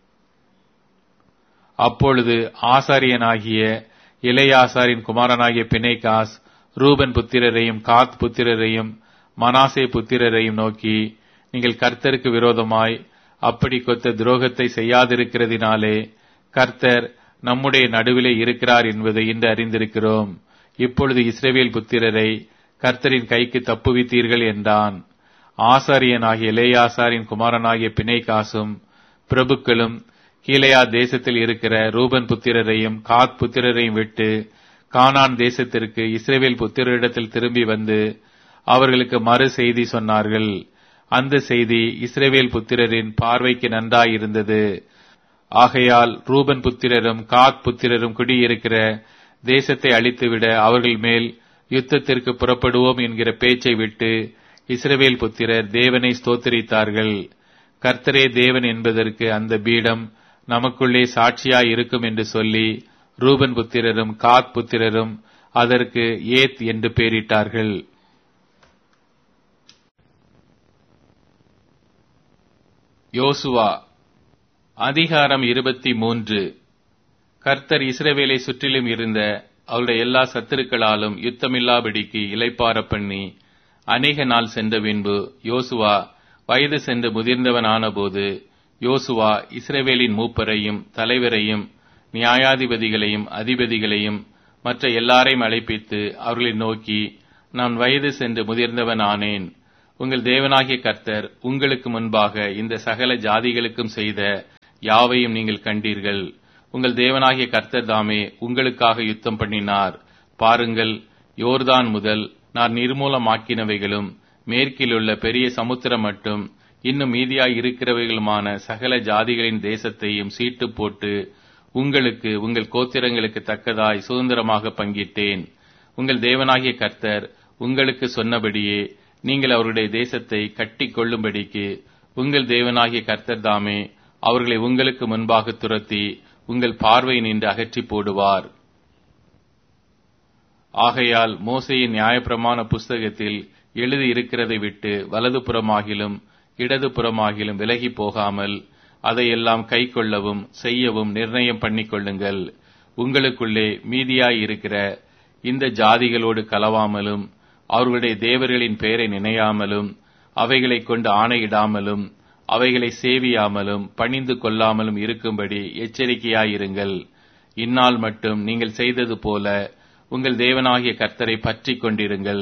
அப்பொழுது ஆசாரியனாகிய இளையாசாரின் குமாரனாகிய பிணைகாஸ் ரூபன் புத்திரரையும் காத் புத்திரரையும் மனாசே புத்திரரையும் நோக்கி நீங்கள் கர்த்தருக்கு விரோதமாய் அப்படி கொத்த துரோகத்தை செய்யாதிருக்கிறதினாலே கர்த்தர் நம்முடைய நடுவிலே இருக்கிறார் என்பதை இன்று அறிந்திருக்கிறோம் இப்பொழுது இஸ்ரேவேல் புத்திரரை கர்த்தரின் கைக்கு தப்புவித்தீர்கள் என்றான் ஆசாரியனாகிய இளையாசாரின் குமாரனாகிய பிணைகாசும் பிரபுக்களும் கீழையா தேசத்தில் இருக்கிற ரூபன் புத்திரரையும் காத் புத்திரரையும் விட்டு கானான் தேசத்திற்கு இஸ்ரேவேல் புத்திரரிடத்தில் திரும்பி வந்து அவர்களுக்கு மறு செய்தி சொன்னார்கள் அந்த செய்தி இஸ்ரேவேல் புத்திரரின் பார்வைக்கு நன்றாயிருந்தது ஆகையால் ரூபன் புத்திரரும் காத் புத்திரரும் குடியிருக்கிற தேசத்தை அழித்துவிட அவர்கள் மேல் யுத்தத்திற்கு புறப்படுவோம் என்கிற பேச்சை விட்டு இஸ்ரவேல் புத்திரர் தேவனை ஸ்தோத்தரித்தார்கள் கர்த்தரே தேவன் என்பதற்கு அந்த பீடம் நமக்குள்ளே சாட்சியாய் இருக்கும் என்று சொல்லி ரூபன் புத்திரரும் காத் புத்திரரும் அதற்கு ஏத் என்று பெயரிட்டார்கள் யோசுவா அதிகாரம் இருபத்தி மூன்று கர்த்தர் இஸ்ரவேலை சுற்றிலும் இருந்த அவருடைய எல்லா சத்துருக்களாலும் யுத்தமில்லாபடிக்கு இலைப்பார பண்ணி அநேக நாள் சென்ற பின்பு யோசுவா வயது சென்று முதிர்ந்தவன் ஆனபோது யோசுவா இஸ்ரவேலின் மூப்பரையும் தலைவரையும் நியாயாதிபதிகளையும் அதிபதிகளையும் மற்ற எல்லாரையும் அழைப்பித்து அவர்களை நோக்கி நான் வயது சென்று முதிர்ந்தவன் ஆனேன் உங்கள் தேவனாகிய கர்த்தர் உங்களுக்கு முன்பாக இந்த சகல ஜாதிகளுக்கும் செய்த யாவையும் நீங்கள் கண்டீர்கள் உங்கள் தேவனாகிய கர்த்தர் தாமே உங்களுக்காக யுத்தம் பண்ணினார் பாருங்கள் யோர்தான் முதல் நான் நிர்மூலமாக்கினவைகளும் மேற்கிலுள்ள பெரிய சமுத்திரம் மட்டும் இன்னும் மீதியாய் இருக்கிறவைகளுமான சகல ஜாதிகளின் தேசத்தையும் சீட்டு போட்டு உங்களுக்கு உங்கள் கோத்திரங்களுக்கு தக்கதாய் சுதந்திரமாக பங்கிட்டேன் உங்கள் தேவனாகிய கர்த்தர் உங்களுக்கு சொன்னபடியே நீங்கள் அவருடைய தேசத்தை கட்டி கொள்ளும்படிக்கு உங்கள் தேவனாகிய கர்த்தர் தாமே அவர்களை உங்களுக்கு முன்பாக துரத்தி உங்கள் பார்வை நின்று அகற்றி போடுவார் ஆகையால் மோசையின் நியாயப்பிரமாண புஸ்தகத்தில் எழுதி இருக்கிறதை விட்டு வலது புறமாகிலும் இடது புறமாகிலும் விலகி போகாமல் அதையெல்லாம் கை கொள்ளவும் செய்யவும் நிர்ணயம் பண்ணிக்கொள்ளுங்கள் உங்களுக்குள்ளே மீதியாய் இருக்கிற இந்த ஜாதிகளோடு கலவாமலும் அவர்களுடைய தேவர்களின் பெயரை நினையாமலும் அவைகளைக் கொண்டு ஆணையிடாமலும் அவைகளை சேவியாமலும் பணிந்து கொள்ளாமலும் இருக்கும்படி எச்சரிக்கையாயிருங்கள் இந்நாள் மட்டும் நீங்கள் செய்தது போல உங்கள் தேவனாகிய கர்த்தரை பற்றிக் கொண்டிருங்கள்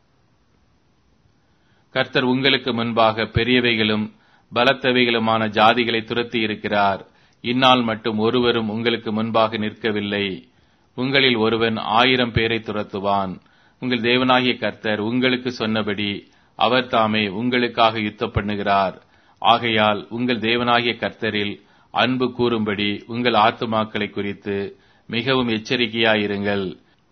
கர்த்தர் உங்களுக்கு முன்பாக பெரியவைகளும் பலத்தவைகளுமான ஜாதிகளை துரத்தி இருக்கிறார் இந்நாள் மட்டும் ஒருவரும் உங்களுக்கு முன்பாக நிற்கவில்லை உங்களில் ஒருவன் ஆயிரம் பேரை துரத்துவான் உங்கள் தேவனாகிய கர்த்தர் உங்களுக்கு சொன்னபடி அவர் தாமே உங்களுக்காக யுத்தம் பண்ணுகிறார் ஆகையால் உங்கள் தேவனாகிய கர்த்தரில் அன்பு கூறும்படி உங்கள் ஆத்துமாக்களை குறித்து மிகவும் எச்சரிக்கையாயிருங்கள்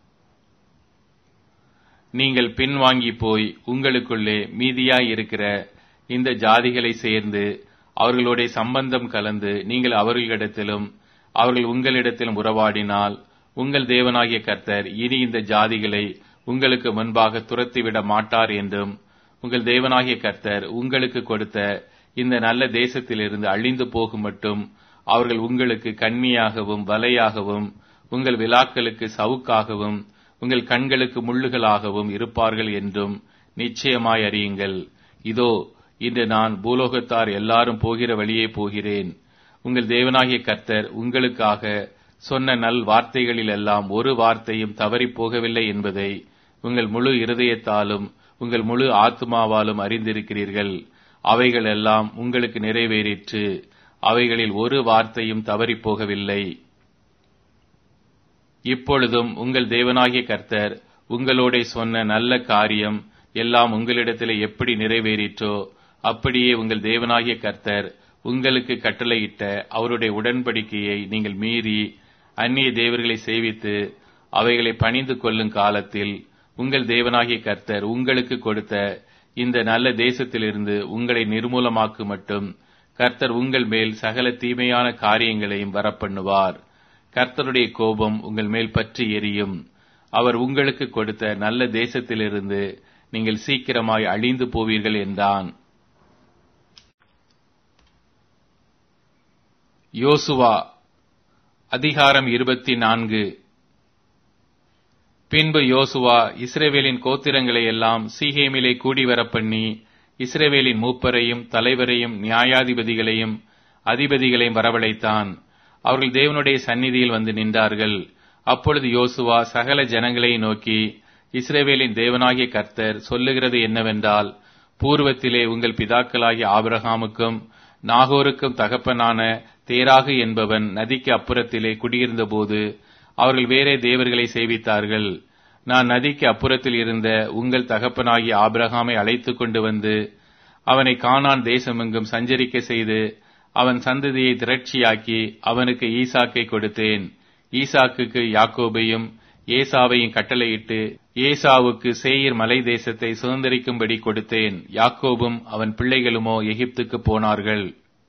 நீங்கள் பின்வாங்கி போய் உங்களுக்குள்ளே மீதியாய் இருக்கிற இந்த ஜாதிகளை சேர்ந்து அவர்களுடைய சம்பந்தம் கலந்து நீங்கள் அவர்களிடத்திலும் அவர்கள் உங்களிடத்திலும் உறவாடினால் உங்கள் தேவனாகிய கர்த்தர் இனி இந்த ஜாதிகளை உங்களுக்கு முன்பாக துரத்திவிட மாட்டார் என்றும் உங்கள் தேவனாகிய கர்த்தர் உங்களுக்கு கொடுத்த இந்த நல்ல தேசத்திலிருந்து அழிந்து போகும் மட்டும் அவர்கள் உங்களுக்கு கண்ணியாகவும் வலையாகவும் உங்கள் விழாக்களுக்கு சவுக்காகவும் உங்கள் கண்களுக்கு முள்ளுகளாகவும் இருப்பார்கள் என்றும் நிச்சயமாய் அறியுங்கள் இதோ இன்று நான் பூலோகத்தார் எல்லாரும் போகிற வழியே போகிறேன் உங்கள் தேவனாகிய கர்த்தர் உங்களுக்காக சொன்ன நல் வார்த்தைகளில் எல்லாம் ஒரு வார்த்தையும் தவறி போகவில்லை என்பதை உங்கள் முழு இருதயத்தாலும் உங்கள் முழு ஆத்மாவாலும் அறிந்திருக்கிறீர்கள் அவைகள் எல்லாம் உங்களுக்கு நிறைவேறிற்று அவைகளில் ஒரு வார்த்தையும் தவறி போகவில்லை இப்பொழுதும் உங்கள் தேவனாகிய கர்த்தர் உங்களோட சொன்ன நல்ல காரியம் எல்லாம் உங்களிடத்திலே எப்படி நிறைவேறிற்றோ அப்படியே உங்கள் தேவனாகிய கர்த்தர் உங்களுக்கு கட்டளையிட்ட அவருடைய உடன்படிக்கையை நீங்கள் மீறி அந்நிய தேவர்களை சேவித்து அவைகளை பணிந்து கொள்ளும் காலத்தில் உங்கள் தேவனாகிய கர்த்தர் உங்களுக்கு கொடுத்த இந்த நல்ல தேசத்திலிருந்து உங்களை நிர்மூலமாக்கு மட்டும் கர்த்தர் உங்கள் மேல் சகல தீமையான காரியங்களையும் வரப்பண்ணுவார் கர்த்தருடைய கோபம் உங்கள் மேல் பற்றி எரியும் அவர் உங்களுக்கு கொடுத்த நல்ல தேசத்திலிருந்து நீங்கள் சீக்கிரமாய் அழிந்து போவீர்கள் என்றான் யோசுவா அதிகாரம் இருபத்தி நான்கு பின்பு யோசுவா இஸ்ரேவேலின் கோத்திரங்களை எல்லாம் சீகேமிலே கூடி வரப்பண்ணி இஸ்ரேவேலின் மூப்பரையும் தலைவரையும் நியாயாதிபதிகளையும் அதிபதிகளையும் வரவழைத்தான் அவர்கள் தேவனுடைய சந்நிதியில் வந்து நின்றார்கள் அப்பொழுது யோசுவா சகல ஜனங்களை நோக்கி இஸ்ரேவேலின் தேவனாகிய கர்த்தர் சொல்லுகிறது என்னவென்றால் பூர்வத்திலே உங்கள் பிதாக்களாகிய ஆபிரகாமுக்கும் நாகோருக்கும் தகப்பனான தேராகு என்பவன் நதிக்கு அப்புறத்திலே குடியிருந்தபோது அவர்கள் வேறே தேவர்களை சேவித்தார்கள் நான் நதிக்கு அப்புறத்தில் இருந்த உங்கள் தகப்பனாகிய ஆபிரகாமை அழைத்துக் கொண்டு வந்து அவனை கானான் தேசமெங்கும் சஞ்சரிக்க செய்து அவன் சந்ததியை திரட்சியாக்கி அவனுக்கு ஈசாக்கை கொடுத்தேன் ஈசாக்குக்கு யாக்கோபையும் ஏசாவையும் கட்டளையிட்டு ஏசாவுக்கு சேயீர் மலை தேசத்தை சுதந்திரிக்கும்படி கொடுத்தேன் யாக்கோபும் அவன் பிள்ளைகளுமோ எகிப்துக்கு போனார்கள்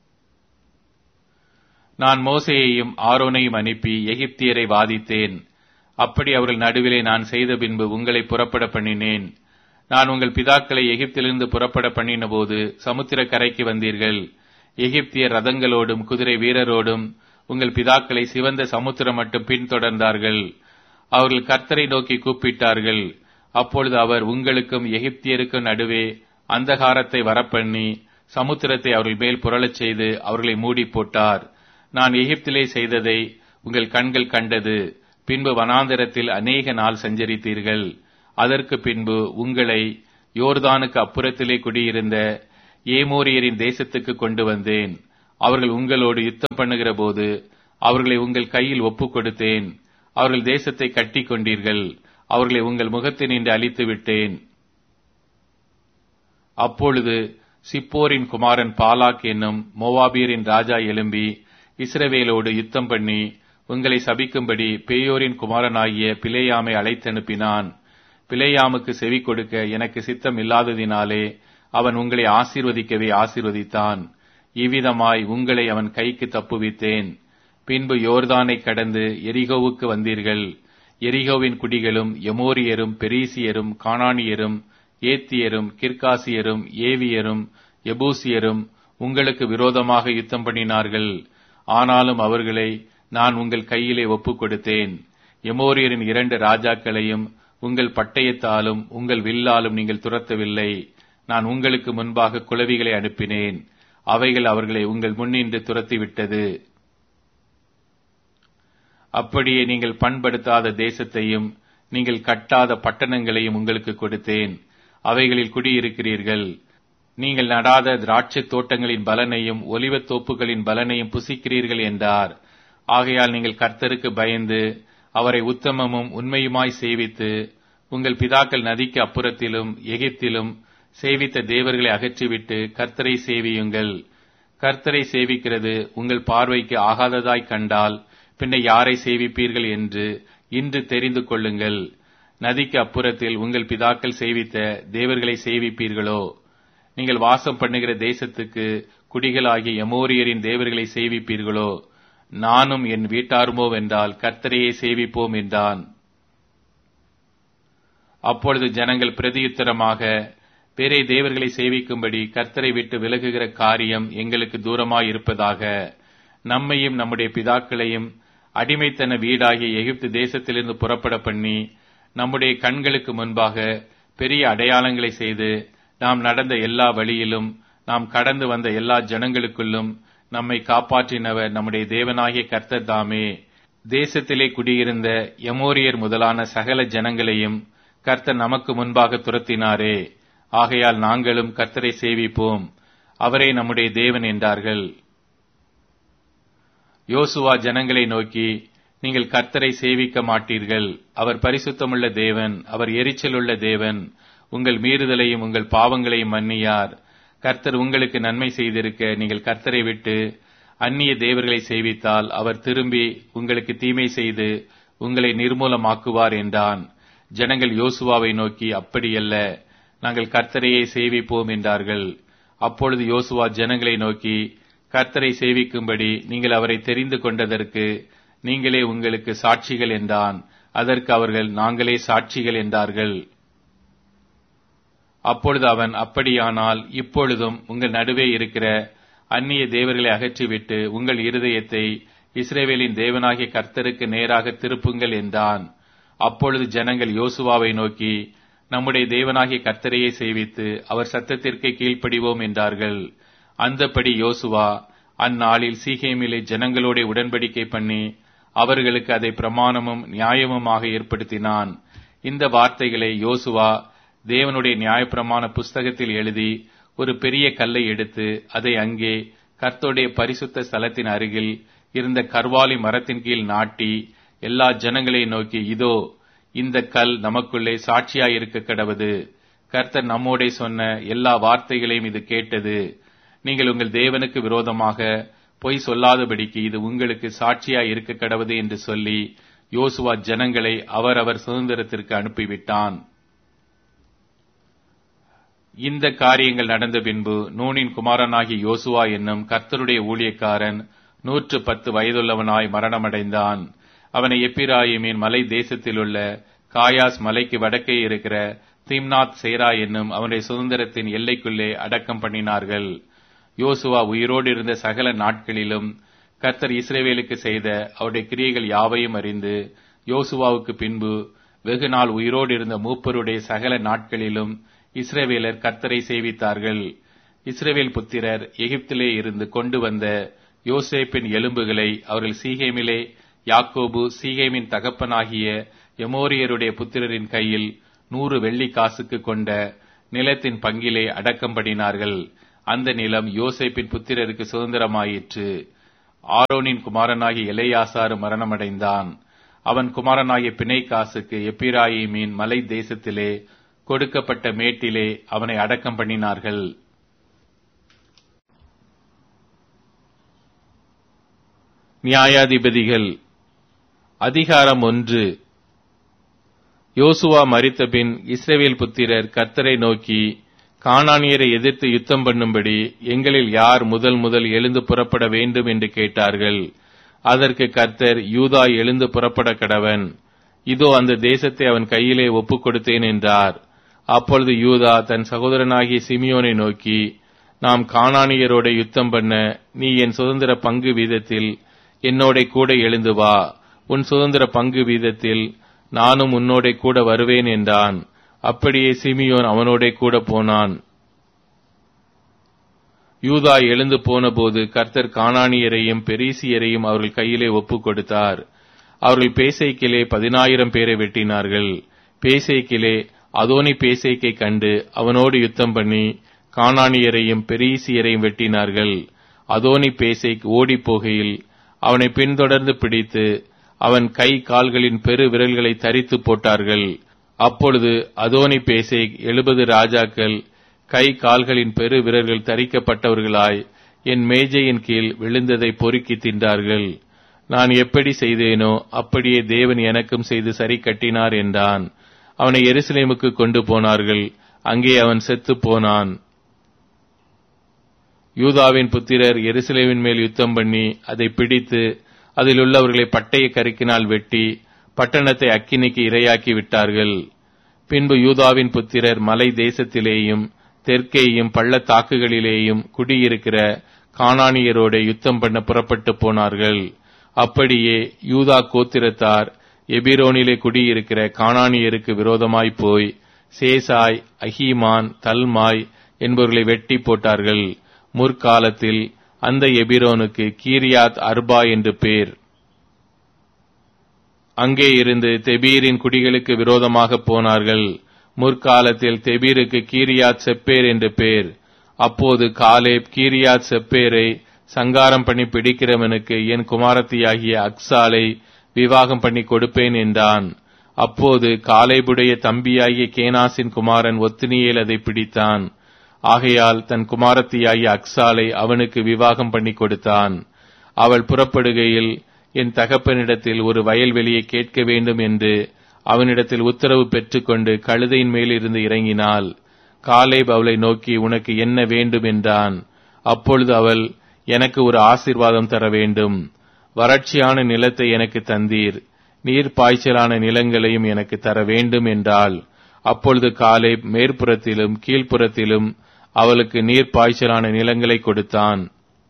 நான் மோசையையும் ஆரோனையும் அனுப்பி எகிப்தியரை வாதித்தேன் அப்படி அவர்கள் நடுவிலே நான் செய்த பின்பு உங்களை புறப்பட பண்ணினேன் நான் உங்கள் பிதாக்களை எகிப்திலிருந்து புறப்பட பண்ணின போது சமுத்திர கரைக்கு வந்தீர்கள் எகிப்தியர் ரதங்களோடும் குதிரை வீரரோடும் உங்கள் பிதாக்களை சிவந்த சமுத்திரம் மட்டும் பின்தொடர்ந்தார்கள் அவர்கள் கர்த்தரை நோக்கி கூப்பிட்டார்கள் அப்பொழுது அவர் உங்களுக்கும் எகிப்தியருக்கும் நடுவே அந்தகாரத்தை வரப்பண்ணி சமுத்திரத்தை அவர்கள் மேல் புரளச் செய்து அவர்களை மூடி போட்டார் நான் எகிப்திலே செய்ததை உங்கள் கண்கள் கண்டது பின்பு வனாந்தரத்தில் அநேக நாள் சஞ்சரித்தீர்கள் அதற்கு பின்பு உங்களை யோர்தானுக்கு அப்புறத்திலே குடியிருந்த ஏமோரியரின் தேசத்துக்கு கொண்டு வந்தேன் அவர்கள் உங்களோடு யுத்தம் பண்ணுகிற போது அவர்களை உங்கள் கையில் ஒப்புக் கொடுத்தேன் அவர்கள் தேசத்தை கட்டி கொண்டீர்கள் அவர்களை உங்கள் முகத்தினின்று அழித்து விட்டேன் அப்பொழுது சிப்போரின் குமாரன் பாலாக் என்னும் மோவாபியரின் ராஜா எழும்பி இஸ்ரவேலோடு யுத்தம் பண்ணி உங்களை சபிக்கும்படி பேயோரின் குமாரனாகிய பிலேயாமை அழைத்தனுப்பினான் பிலேயாமுக்கு செவி கொடுக்க எனக்கு சித்தம் இல்லாததினாலே அவன் உங்களை ஆசீர்வதிக்கவே ஆசீர்வதித்தான் இவ்விதமாய் உங்களை அவன் கைக்கு தப்புவித்தேன் பின்பு யோர்தானை கடந்து எரிகோவுக்கு வந்தீர்கள் எரிகோவின் குடிகளும் எமோரியரும் பெரீசியரும் கானானியரும் ஏத்தியரும் கிர்காசியரும் ஏவியரும் எபூசியரும் உங்களுக்கு விரோதமாக யுத்தம் பண்ணினார்கள் ஆனாலும் அவர்களை நான் உங்கள் கையிலே ஒப்புக் கொடுத்தேன் எமோரியரின் இரண்டு ராஜாக்களையும் உங்கள் பட்டயத்தாலும் உங்கள் வில்லாலும் நீங்கள் துரத்தவில்லை நான் உங்களுக்கு முன்பாக குளவிகளை அனுப்பினேன் அவைகள் அவர்களை உங்கள் முன்னின்று துரத்திவிட்டது அப்படியே நீங்கள் பண்படுத்தாத தேசத்தையும் நீங்கள் கட்டாத பட்டணங்களையும் உங்களுக்கு கொடுத்தேன் அவைகளில் குடியிருக்கிறீர்கள் நீங்கள் நடாத திராட்சை தோட்டங்களின் பலனையும் ஒலிவத் தோப்புகளின் பலனையும் புசிக்கிறீர்கள் என்றார் ஆகையால் நீங்கள் கர்த்தருக்கு பயந்து அவரை உத்தமமும் உண்மையுமாய் சேவித்து உங்கள் பிதாக்கள் நதிக்கு அப்புறத்திலும் எகிப்திலும் சேவித்த தேவர்களை அகற்றிவிட்டு கர்த்தரை சேவியுங்கள் கர்த்தரை சேவிக்கிறது உங்கள் பார்வைக்கு ஆகாததாய் கண்டால் பின்ன யாரை சேவிப்பீர்கள் என்று இன்று தெரிந்து கொள்ளுங்கள் நதிக்கு அப்புறத்தில் உங்கள் பிதாக்கள் சேவித்த தேவர்களை சேவிப்பீர்களோ நீங்கள் வாசம் பண்ணுகிற தேசத்துக்கு குடிகளாகிய எமோரியரின் தேவர்களை சேவிப்பீர்களோ நானும் என் வீட்டாருமோ வென்றால் கர்த்தரையே சேவிப்போம் என்றான் அப்பொழுது ஜனங்கள் பிரதியுத்தரமாக வேறே தேவர்களை சேவிக்கும்படி கர்த்தரை விட்டு விலகுகிற காரியம் எங்களுக்கு தூரமாய் இருப்பதாக நம்மையும் நம்முடைய பிதாக்களையும் அடிமைத்தன வீடாகிய எகிப்து தேசத்திலிருந்து புறப்பட பண்ணி நம்முடைய கண்களுக்கு முன்பாக பெரிய அடையாளங்களை செய்து நாம் நடந்த எல்லா வழியிலும் நாம் கடந்து வந்த எல்லா ஜனங்களுக்குள்ளும் நம்மை காப்பாற்றினவர் நம்முடைய தேவனாகிய கர்த்தர் தாமே தேசத்திலே குடியிருந்த எமோரியர் முதலான சகல ஜனங்களையும் கர்த்தர் நமக்கு முன்பாக துரத்தினாரே ஆகையால் நாங்களும் கர்த்தரை சேவிப்போம் அவரே நம்முடைய தேவன் என்றார்கள் யோசுவா ஜனங்களை நோக்கி நீங்கள் கர்த்தரை சேவிக்க மாட்டீர்கள் அவர் பரிசுத்தமுள்ள தேவன் அவர் எரிச்சலுள்ள தேவன் உங்கள் மீறுதலையும் உங்கள் பாவங்களையும் மன்னியார் கர்த்தர் உங்களுக்கு நன்மை செய்திருக்க நீங்கள் கர்த்தரை விட்டு அந்நிய தேவர்களை சேவித்தால் அவர் திரும்பி உங்களுக்கு தீமை செய்து உங்களை நிர்மூலமாக்குவார் என்றான் ஜனங்கள் யோசுவாவை நோக்கி அப்படியல்ல நாங்கள் கர்த்தரையே சேவிப்போம் என்றார்கள் அப்பொழுது யோசுவா ஜனங்களை நோக்கி கர்த்தரை சேவிக்கும்படி நீங்கள் அவரை தெரிந்து கொண்டதற்கு நீங்களே உங்களுக்கு சாட்சிகள் என்றான் அதற்கு அவர்கள் நாங்களே சாட்சிகள் என்றார்கள் அப்பொழுது அவன் அப்படியானால் இப்பொழுதும் உங்கள் நடுவே இருக்கிற அந்நிய தேவர்களை அகற்றிவிட்டு உங்கள் இருதயத்தை இஸ்ரேவேலின் தேவனாகிய கர்த்தருக்கு நேராக திருப்புங்கள் என்றான் அப்பொழுது ஜனங்கள் யோசுவாவை நோக்கி நம்முடைய தேவனாகிய கர்த்தரையே சேவித்து அவர் சத்தத்திற்கு கீழ்ப்படிவோம் என்றார்கள் அந்தப்படி யோசுவா அந்நாளில் சீகேமிலே ஜனங்களோட உடன்படிக்கை பண்ணி அவர்களுக்கு அதை பிரமாணமும் நியாயமுமாக ஏற்படுத்தினான் இந்த வார்த்தைகளை யோசுவா தேவனுடைய நியாயப்பிரமாண புஸ்தகத்தில் எழுதி ஒரு பெரிய கல்லை எடுத்து அதை அங்கே கர்த்தருடைய பரிசுத்த ஸ்தலத்தின் அருகில் இருந்த கர்வாலி மரத்தின் கீழ் நாட்டி எல்லா ஜனங்களை நோக்கி இதோ இந்த கல் நமக்குள்ளே சாட்சியாயிருக்க கடவது கர்த்தர் நம்மோடே சொன்ன எல்லா வார்த்தைகளையும் இது கேட்டது நீங்கள் உங்கள் தேவனுக்கு விரோதமாக பொய் சொல்லாதபடிக்கு இது உங்களுக்கு சாட்சியாய் இருக்க கடவது என்று சொல்லி யோசுவா ஜனங்களை அவரவர் சுதந்திரத்திற்கு அனுப்பிவிட்டான் இந்த காரியங்கள் நடந்த பின்பு நூனின் குமாரனாகிய யோசுவா என்னும் கர்த்தருடைய ஊழியக்காரன் நூற்று பத்து வயதுள்ளவனாய் மரணமடைந்தான் அவனை எப்பிராயிமின் மலை தேசத்திலுள்ள காயாஸ் மலைக்கு வடக்கே இருக்கிற திம்னாத் சேரா என்னும் அவனுடைய சுதந்திரத்தின் எல்லைக்குள்ளே அடக்கம் பண்ணினார்கள் யோசுவா உயிரோடு இருந்த சகல நாட்களிலும் கர்த்தர் இஸ்ரேவேலுக்கு செய்த அவருடைய கிரியைகள் யாவையும் அறிந்து யோசுவாவுக்கு பின்பு வெகு நாள் உயிரோடு இருந்த மூப்பருடைய சகல நாட்களிலும் இஸ்ரேவேலர் கர்த்தரை சேவித்தார்கள் இஸ்ரேவேல் புத்திரர் எகிப்திலே இருந்து கொண்டு வந்த யோசேப்பின் எலும்புகளை அவர்கள் சீகேமிலே யாக்கோபு சீகேமின் தகப்பனாகிய எமோரியருடைய புத்திரரின் கையில் நூறு வெள்ளி காசுக்கு கொண்ட நிலத்தின் பங்கிலே அடக்கம் பண்ணினார்கள் அந்த நிலம் யோசேப்பின் புத்திரருக்கு சுதந்திரமாயிற்று ஆரோனின் குமாரனாகிய எலையாசாறு மரணமடைந்தான் அவன் குமாரனாகிய பிணைக்காசுக்கு எப்பிராயிமின் மலை தேசத்திலே கொடுக்கப்பட்ட மேட்டிலே அவனை அடக்கம் பண்ணினார்கள் நியாயாதிபதிகள் அதிகாரம் ஒன்று யோசுவா மரித்தபின் இஸ்ரேவேல் புத்திரர் கர்த்தரை நோக்கி கானானியரை எதிர்த்து யுத்தம் பண்ணும்படி எங்களில் யார் முதல் முதல் எழுந்து புறப்பட வேண்டும் என்று கேட்டார்கள் அதற்கு கர்த்தர் யூதா எழுந்து புறப்பட கடவன் இதோ அந்த தேசத்தை அவன் கையிலே ஒப்புக் கொடுத்தேன் என்றார் அப்பொழுது யூதா தன் சகோதரனாகிய சிமியோனை நோக்கி நாம் கானானியரோட யுத்தம் பண்ண நீ என் சுதந்திர பங்கு வீதத்தில் என்னோட கூட எழுந்து வா உன் சுதந்திர பங்கு வீதத்தில் நானும் உன்னோட கூட வருவேன் என்றான் அப்படியே சிமியோன் அவனோட கூட போனான் யூதா எழுந்து போனபோது கர்த்தர் கானானியரையும் பெரிசியரையும் அவர்கள் கையிலே ஒப்புக் கொடுத்தார் அவர்கள் பேசைக்கிலே பதினாயிரம் பேரை வெட்டினார்கள் பேசைக்கிலே அதோனி பேசைக்கை கண்டு அவனோடு யுத்தம் பண்ணி கானானியரையும் பெரிசியரையும் வெட்டினார்கள் அதோனி பேசைக் ஓடிப் போகையில் அவனை பின்தொடர்ந்து பிடித்து அவன் கை கால்களின் பெரு விரல்களை தரித்து போட்டார்கள் அப்பொழுது அதோனி பேசை எழுபது ராஜாக்கள் கை கால்களின் பெரு விரல்கள் தரிக்கப்பட்டவர்களாய் என் மேஜையின் கீழ் விழுந்ததை பொறுக்கி தின்றார்கள் நான் எப்படி செய்தேனோ அப்படியே தேவன் எனக்கும் செய்து சரி கட்டினார் என்றான் அவனை எருசலேமுக்கு கொண்டு போனார்கள் அங்கே அவன் செத்து போனான் யூதாவின் புத்திரர் எருசலேமின் மேல் யுத்தம் பண்ணி அதை பிடித்து அதில் உள்ளவர்களை பட்டய கருக்கினால் வெட்டி பட்டணத்தை அக்கினிக்கு இரையாக்கி விட்டார்கள் பின்பு யூதாவின் புத்திரர் மலை தேசத்திலேயும் தெற்கேயும் பள்ளத்தாக்குகளிலேயும் குடியிருக்கிற கானானியரோட யுத்தம் பண்ண புறப்பட்டு போனார்கள் அப்படியே யூதா கோத்திரத்தார் எபிரோனிலே குடியிருக்கிற கானானியருக்கு விரோதமாய் போய் சேசாய் அஹீமான் தல்மாய் என்பவர்களை வெட்டி போட்டார்கள் முற்காலத்தில் அந்த எபிரோனுக்கு கீரியாத் அர்பா என்று பேர் அங்கே இருந்து தெபீரின் குடிகளுக்கு விரோதமாக போனார்கள் முற்காலத்தில் தெபீருக்கு கீரியாத் செப்பேர் என்று பேர் அப்போது காலேப் கீரியாத் செப்பேரை சங்காரம் பண்ணி பிடிக்கிறவனுக்கு என் குமாரத்தியாகிய அக்சாலை விவாகம் பண்ணி கொடுப்பேன் என்றான் அப்போது காலேபுடைய தம்பியாகிய கேனாசின் குமாரன் ஒத்தினியேல் அதை பிடித்தான் ஆகையால் தன் குமாரத்தியாகிய அக்சாலை அவனுக்கு விவாகம் பண்ணி கொடுத்தான் அவள் புறப்படுகையில் என் தகப்பனிடத்தில் ஒரு வயல்வெளியை கேட்க வேண்டும் என்று அவனிடத்தில் உத்தரவு பெற்றுக்கொண்டு கழுதையின் மேலிருந்து இறங்கினாள் காலேப் அவளை நோக்கி உனக்கு என்ன வேண்டும் என்றான் அப்பொழுது அவள் எனக்கு ஒரு ஆசீர்வாதம் தர வேண்டும் வறட்சியான நிலத்தை எனக்கு தந்தீர் நீர் பாய்ச்சலான நிலங்களையும் எனக்கு தர வேண்டும் என்றால் அப்பொழுது காலேப் மேற்புறத்திலும் கீழ்ப்புறத்திலும் அவளுக்கு நீர் பாய்ச்சலான நிலங்களை கொடுத்தான்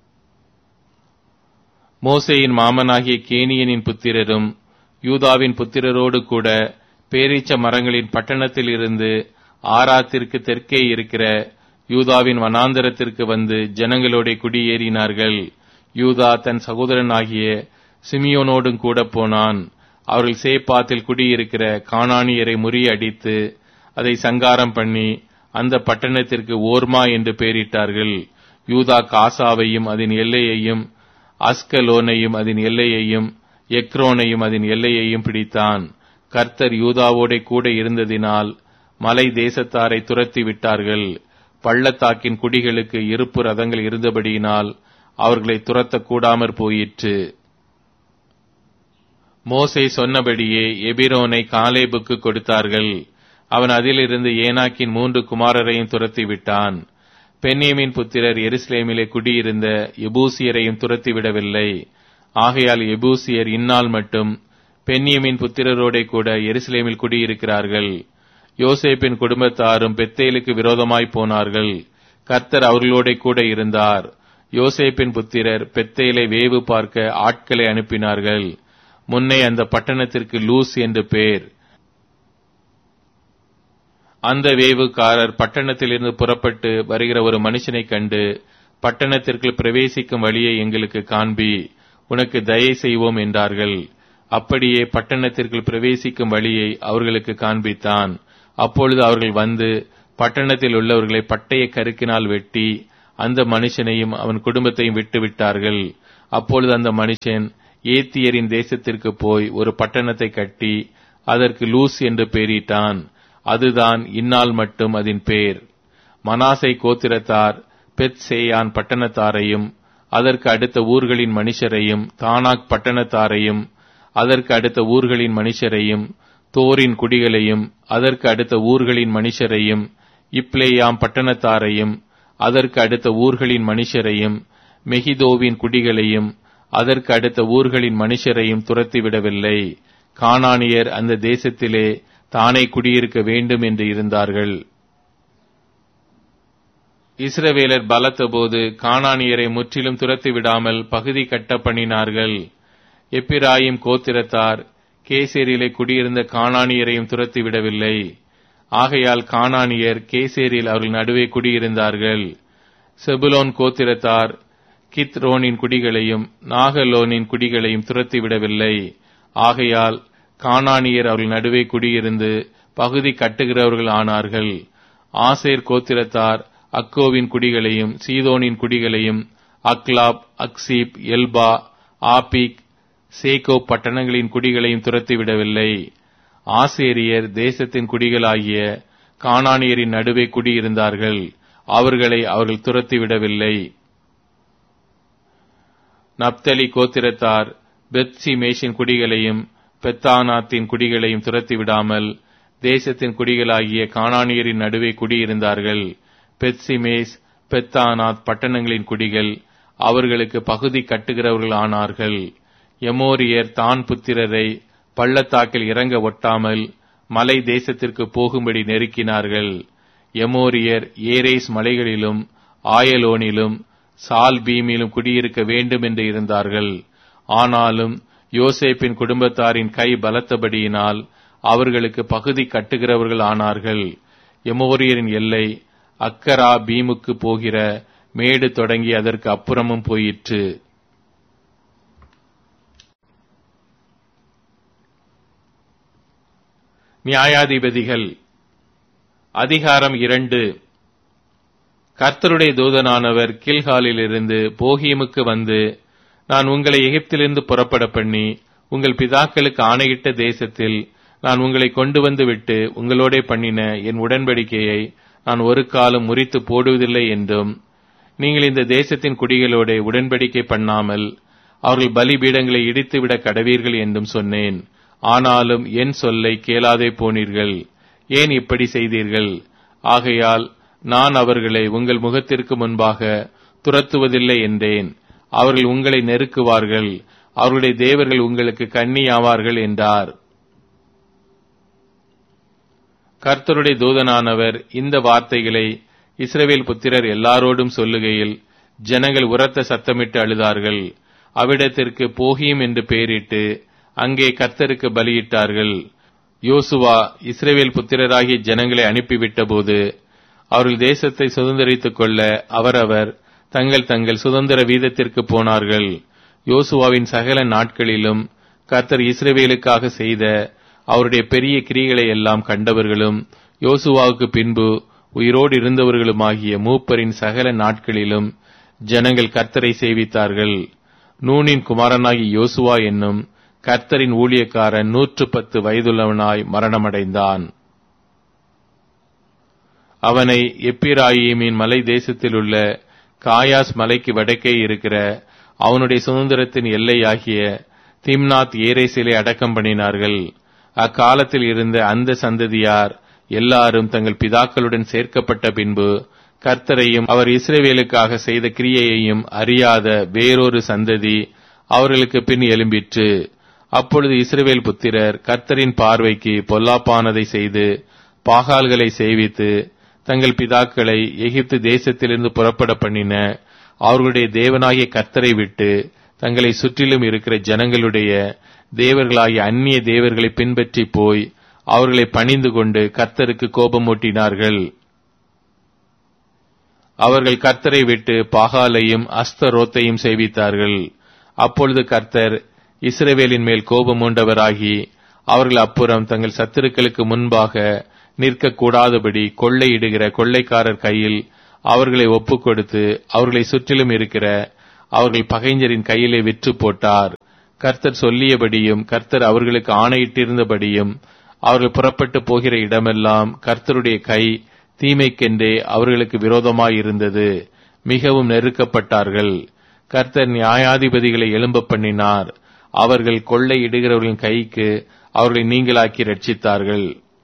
மோசேயின் மாமனாகிய கேனியனின் புத்திரரும் யூதாவின் புத்திரரோடு கூட பேரீச்ச மரங்களின் பட்டணத்தில் இருந்து ஆராத்திற்கு தெற்கே இருக்கிற யூதாவின் வனாந்தரத்திற்கு வந்து ஜனங்களோட குடியேறினார்கள் யூதா தன் சகோதரனாகிய சிமியோனோடும் கூட போனான் அவர்கள் சேப்பாத்தில் குடியிருக்கிற காணானியரை முறியடித்து அதை சங்காரம் பண்ணி அந்த பட்டணத்திற்கு ஓர்மா என்று பெயரிட்டார்கள் யூதா காசாவையும் அதன் எல்லையையும் அஸ்கலோனையும் அதன் எல்லையையும் எக்ரோனையும் அதன் எல்லையையும் பிடித்தான் கர்த்தர் யூதாவோட கூட இருந்ததினால் மலை தேசத்தாரை துரத்தி விட்டார்கள் பள்ளத்தாக்கின் குடிகளுக்கு இருப்பு ரதங்கள் இருந்தபடியினால் அவர்களை துரத்தக் கூடாமற் போயிற்று மோசே சொன்னபடியே எபிரோனை காலேபுக்கு கொடுத்தார்கள் அவன் அதிலிருந்து ஏனாக்கின் மூன்று குமாரரையும் துரத்தி விட்டான் பென்னியமின் புத்திரர் எருசலேமிலே குடியிருந்த எபூசியரையும் துரத்தி விடவில்லை ஆகையால் எபூசியர் இந்நாள் மட்டும் பென்னியமின் புத்திரரோட கூட எருசலேமில் குடியிருக்கிறார்கள் யோசேப்பின் குடும்பத்தாரும் பெத்தேலுக்கு விரோதமாய் போனார்கள் கர்த்தர் அவர்களோட கூட இருந்தார் யோசேப்பின் புத்திரர் பெத்தேலை வேவு பார்க்க ஆட்களை அனுப்பினார்கள் முன்னே அந்த பட்டணத்திற்கு லூஸ் என்று பேர் அந்த வேவுக்காரர் பட்டணத்திலிருந்து புறப்பட்டு வருகிற ஒரு மனுஷனை கண்டு பட்டணத்திற்குள் பிரவேசிக்கும் வழியை எங்களுக்கு காண்பி உனக்கு தயை செய்வோம் என்றார்கள் அப்படியே பட்டணத்திற்குள் பிரவேசிக்கும் வழியை அவர்களுக்கு காண்பித்தான் அப்பொழுது அவர்கள் வந்து பட்டணத்தில் உள்ளவர்களை பட்டய கருக்கினால் வெட்டி அந்த மனுஷனையும் அவன் குடும்பத்தையும் விட்டு விட்டார்கள் அப்பொழுது அந்த மனுஷன் ஏத்தியரின் தேசத்திற்கு போய் ஒரு பட்டணத்தை கட்டி அதற்கு லூஸ் என்று பெயரிட்டான் அதுதான் இந்நாள் மட்டும் அதன் பேர் மனாசை கோத்திரத்தார் பெத் சேயான் பட்டணத்தாரையும் அதற்கு அடுத்த ஊர்களின் மனுஷரையும் தானாக் பட்டணத்தாரையும் அதற்கு அடுத்த ஊர்களின் மனுஷரையும் தோரின் குடிகளையும் அதற்கு அடுத்த ஊர்களின் மனுஷரையும் இப்ளேயாம் பட்டணத்தாரையும் அதற்கு அடுத்த ஊர்களின் மனுஷரையும் மெகிதோவின் குடிகளையும் அதற்கு அடுத்த ஊர்களின் மனுஷரையும் துரத்திவிடவில்லை கானானியர் அந்த தேசத்திலே தானே குடியிருக்க வேண்டும் என்று இருந்தார்கள் இஸ்ரவேலர் பலத்தபோது கானானியரை முற்றிலும் துரத்தி விடாமல் பகுதி கட்ட பண்ணினார்கள் எப்பிராயிம் கோத்திரத்தார் கேசேரியிலே குடியிருந்த கானானியரையும் துரத்தி விடவில்லை ஆகையால் கானானியர் கேசேரியில் அவர்கள் நடுவே குடியிருந்தார்கள் செபுலோன் கோத்திரத்தார் கித்ரோனின் குடிகளையும் நாகலோனின் குடிகளையும் துரத்தி விடவில்லை ஆகையால் கானானியர் அவர்கள் நடுவே குடியிருந்து பகுதி கட்டுகிறவர்கள் ஆனார்கள் ஆசேர் கோத்திரத்தார் அக்கோவின் குடிகளையும் சீதோனின் குடிகளையும் அக்லாப் அக்சீப் எல்பா ஆபிக் சேகோ பட்டணங்களின் குடிகளையும் துரத்திவிடவில்லை ஆசேரியர் தேசத்தின் குடிகளாகிய கானானியரின் நடுவே குடியிருந்தார்கள் அவர்களை அவர்கள் துரத்திவிடவில்லை நப்தலி கோத்திரத்தார் பெத்சி மேஷின் குடிகளையும் பெத்தானாத்தின் குடிகளையும் துரத்திவிடாமல் தேசத்தின் குடிகளாகிய கானானியரின் நடுவே குடியிருந்தார்கள் பெத்சிமேஸ் பெத்தானாத் பட்டணங்களின் குடிகள் அவர்களுக்கு பகுதி கட்டுகிறவர்கள் ஆனார்கள் எமோரியர் தான் புத்திரரை பள்ளத்தாக்கில் இறங்க ஒட்டாமல் மலை தேசத்திற்கு போகும்படி நெருக்கினார்கள் எமோரியர் ஏரேஸ் மலைகளிலும் ஆயலோனிலும் சால் பீமிலும் குடியிருக்க வேண்டும் என்று இருந்தார்கள் ஆனாலும் யோசேப்பின் குடும்பத்தாரின் கை பலத்தபடியினால் அவர்களுக்கு பகுதி கட்டுகிறவர்கள் ஆனார்கள் எமோரியரின் எல்லை அக்கரா பீமுக்கு போகிற மேடு தொடங்கி அதற்கு அப்புறமும் போயிற்று நியாயாதிபதிகள் அதிகாரம் இரண்டு கர்த்தருடைய தூதனானவர் கில்காலிலிருந்து போகியமுக்கு வந்து நான் உங்களை எகிப்திலிருந்து புறப்பட பண்ணி உங்கள் பிதாக்களுக்கு ஆணையிட்ட தேசத்தில் நான் உங்களை கொண்டு வந்து விட்டு உங்களோடே பண்ணின என் உடன்படிக்கையை நான் ஒரு காலம் முறித்து போடுவதில்லை என்றும் நீங்கள் இந்த தேசத்தின் குடிகளோட உடன்படிக்கை பண்ணாமல் அவர்கள் பலிபீடங்களை இடித்துவிட கடவீர்கள் என்றும் சொன்னேன் ஆனாலும் என் சொல்லை கேளாதே போனீர்கள் ஏன் இப்படி செய்தீர்கள் ஆகையால் நான் அவர்களை உங்கள் முகத்திற்கு முன்பாக துரத்துவதில்லை என்றேன் அவர்கள் உங்களை நெருக்குவார்கள் அவர்களுடைய தேவர்கள் உங்களுக்கு கண்ணியாவார்கள் என்றார் கர்த்தருடைய தூதனானவர் இந்த வார்த்தைகளை இஸ்ரவேல் புத்திரர் எல்லாரோடும் சொல்லுகையில் ஜனங்கள் உரத்த சத்தமிட்டு அழுதார்கள் அவ்விடத்திற்கு போகியும் என்று பெயரிட்டு அங்கே கர்த்தருக்கு பலியிட்டார்கள் யோசுவா இஸ்ரவேல் புத்திரராகிய ஜனங்களை அனுப்பிவிட்டபோது அவர்கள் தேசத்தை சுதந்திரித்துக் கொள்ள அவரவர் தங்கள் தங்கள் சுதந்திர வீதத்திற்கு போனார்கள் யோசுவாவின் சகல நாட்களிலும் கர்த்தர் இஸ்ரவேலுக்காக செய்த அவருடைய பெரிய கிரிகளை எல்லாம் கண்டவர்களும் யோசுவாவுக்கு பின்பு உயிரோடு இருந்தவர்களுமாகிய மூப்பரின் சகல நாட்களிலும் ஜனங்கள் கர்த்தரை சேவித்தார்கள் நூனின் குமாரனாகி யோசுவா என்னும் கர்த்தரின் ஊழியக்காரன் நூற்று பத்து வயதுள்ளவனாய் மரணமடைந்தான் அவனை எப்பிராயிமின் மலை தேசத்தில் உள்ள காயாஸ் மலைக்கு வடக்கே இருக்கிற அவனுடைய சுதந்திரத்தின் எல்லையாகிய திம்னாத் ஏரேசிலே அடக்கம் பண்ணினார்கள் அக்காலத்தில் இருந்த அந்த சந்ததியார் எல்லாரும் தங்கள் பிதாக்களுடன் சேர்க்கப்பட்ட பின்பு கர்த்தரையும் அவர் இஸ்ரேவேலுக்காக செய்த கிரியையையும் அறியாத வேறொரு சந்ததி அவர்களுக்கு பின் எழும்பிற்று அப்பொழுது இஸ்ரவேல் புத்திரர் கர்த்தரின் பார்வைக்கு பொல்லாப்பானதை செய்து பாகால்களை சேவித்து தங்கள் பிதாக்களை எகிப்து தேசத்திலிருந்து புறப்பட பண்ணின அவர்களுடைய தேவனாகிய கர்த்தரை விட்டு தங்களை சுற்றிலும் இருக்கிற ஜனங்களுடைய தேவர்களாகிய அந்நிய தேவர்களை பின்பற்றி போய் அவர்களை பணிந்து கொண்டு கர்த்தருக்கு கோபமூட்டினார்கள் அவர்கள் கர்த்தரை விட்டு பாகாலையும் அஸ்தரோத்தையும் சேவித்தார்கள் அப்பொழுது கர்த்தர் இஸ்ரவேலின் மேல் கோபமூண்டவராகி அவர்கள் அப்புறம் தங்கள் சத்துருக்களுக்கு முன்பாக நிற்கக்கூடாதபடி கொள்ளையிடுகிற கொள்ளைக்காரர் கையில் அவர்களை ஒப்புக் கொடுத்து அவர்களை சுற்றிலும் இருக்கிற அவர்கள் பகைஞரின் கையிலே விற்று போட்டார் கர்த்தர் சொல்லியபடியும் கர்த்தர் அவர்களுக்கு ஆணையிட்டிருந்தபடியும் அவர்கள் புறப்பட்டு போகிற இடமெல்லாம் கர்த்தருடைய கை தீமைக்கென்றே அவர்களுக்கு விரோதமாயிருந்தது மிகவும் நெருக்கப்பட்டார்கள் கர்த்தர் நியாயாதிபதிகளை எழும்ப பண்ணினார் அவர்கள் கொள்ளையிடுகிறவர்களின் கைக்கு அவர்களை நீங்களாக்கி ரட்சித்தார்கள்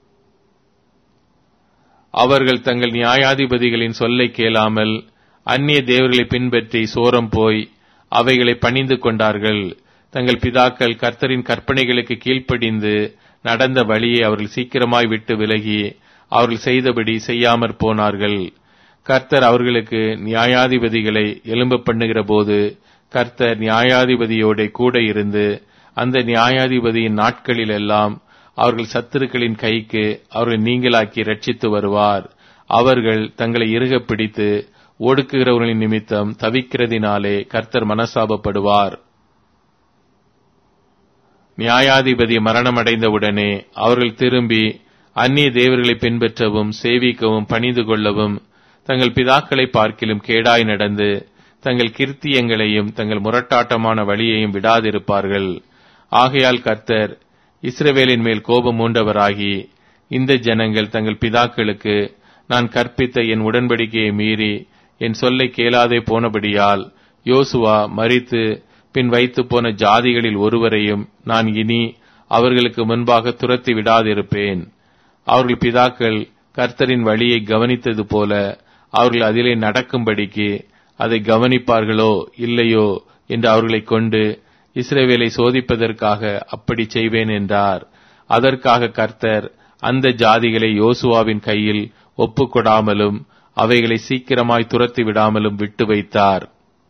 அவர்கள் தங்கள் நியாயாதிபதிகளின் சொல்லை கேளாமல் அந்நிய தேவர்களை பின்பற்றி சோரம் போய் அவைகளை பணிந்து கொண்டார்கள் தங்கள் பிதாக்கள் கர்த்தரின் கற்பனைகளுக்கு கீழ்ப்படிந்து நடந்த வழியை அவர்கள் சீக்கிரமாய் விட்டு விலகி அவர்கள் செய்தபடி செய்யாமற் போனார்கள் கர்த்தர் அவர்களுக்கு நியாயாதிபதிகளை எலும்ப பண்ணுகிற போது கர்த்தர் நியாயாதிபதியோட கூட இருந்து அந்த நியாயாதிபதியின் நாட்களில் எல்லாம் அவர்கள் சத்துருக்களின் கைக்கு அவர்கள் நீங்களாக்கி ரட்சித்து வருவார் அவர்கள் தங்களை இறுக பிடித்து ஒடுக்குகிறவர்களின் நிமித்தம் தவிக்கிறதினாலே கர்த்தர் மனசாபப்படுவார் நியாயாதிபதி மரணமடைந்தவுடனே அவர்கள் திரும்பி அந்நிய தேவர்களை பின்பற்றவும் சேவிக்கவும் பணிந்து கொள்ளவும் தங்கள் பிதாக்களை பார்க்கிலும் கேடாய் நடந்து தங்கள் கிருத்தியங்களையும் தங்கள் முரட்டாட்டமான வழியையும் விடாதிருப்பார்கள் ஆகையால் கர்த்தர் இஸ்ரவேலின் மேல் கோபம் மூண்டவராகி இந்த ஜனங்கள் தங்கள் பிதாக்களுக்கு நான் கற்பித்த என் உடன்படிக்கையை மீறி என் சொல்லை கேளாதே போனபடியால் யோசுவா மறித்து பின் வைத்து போன ஜாதிகளில் ஒருவரையும் நான் இனி அவர்களுக்கு முன்பாக துரத்தி விடாதிருப்பேன் அவர்கள் பிதாக்கள் கர்த்தரின் வழியை கவனித்தது போல அவர்கள் அதிலே நடக்கும்படிக்கு அதை கவனிப்பார்களோ இல்லையோ என்று அவர்களை கொண்டு இஸ்ரேவேலை சோதிப்பதற்காக அப்படி செய்வேன் என்றார் அதற்காக கர்த்தர் அந்த ஜாதிகளை யோசுவாவின் கையில் ஒப்புக்கொடாமலும் அவைகளை சீக்கிரமாய் துரத்தி விடாமலும் விட்டு வைத்தார்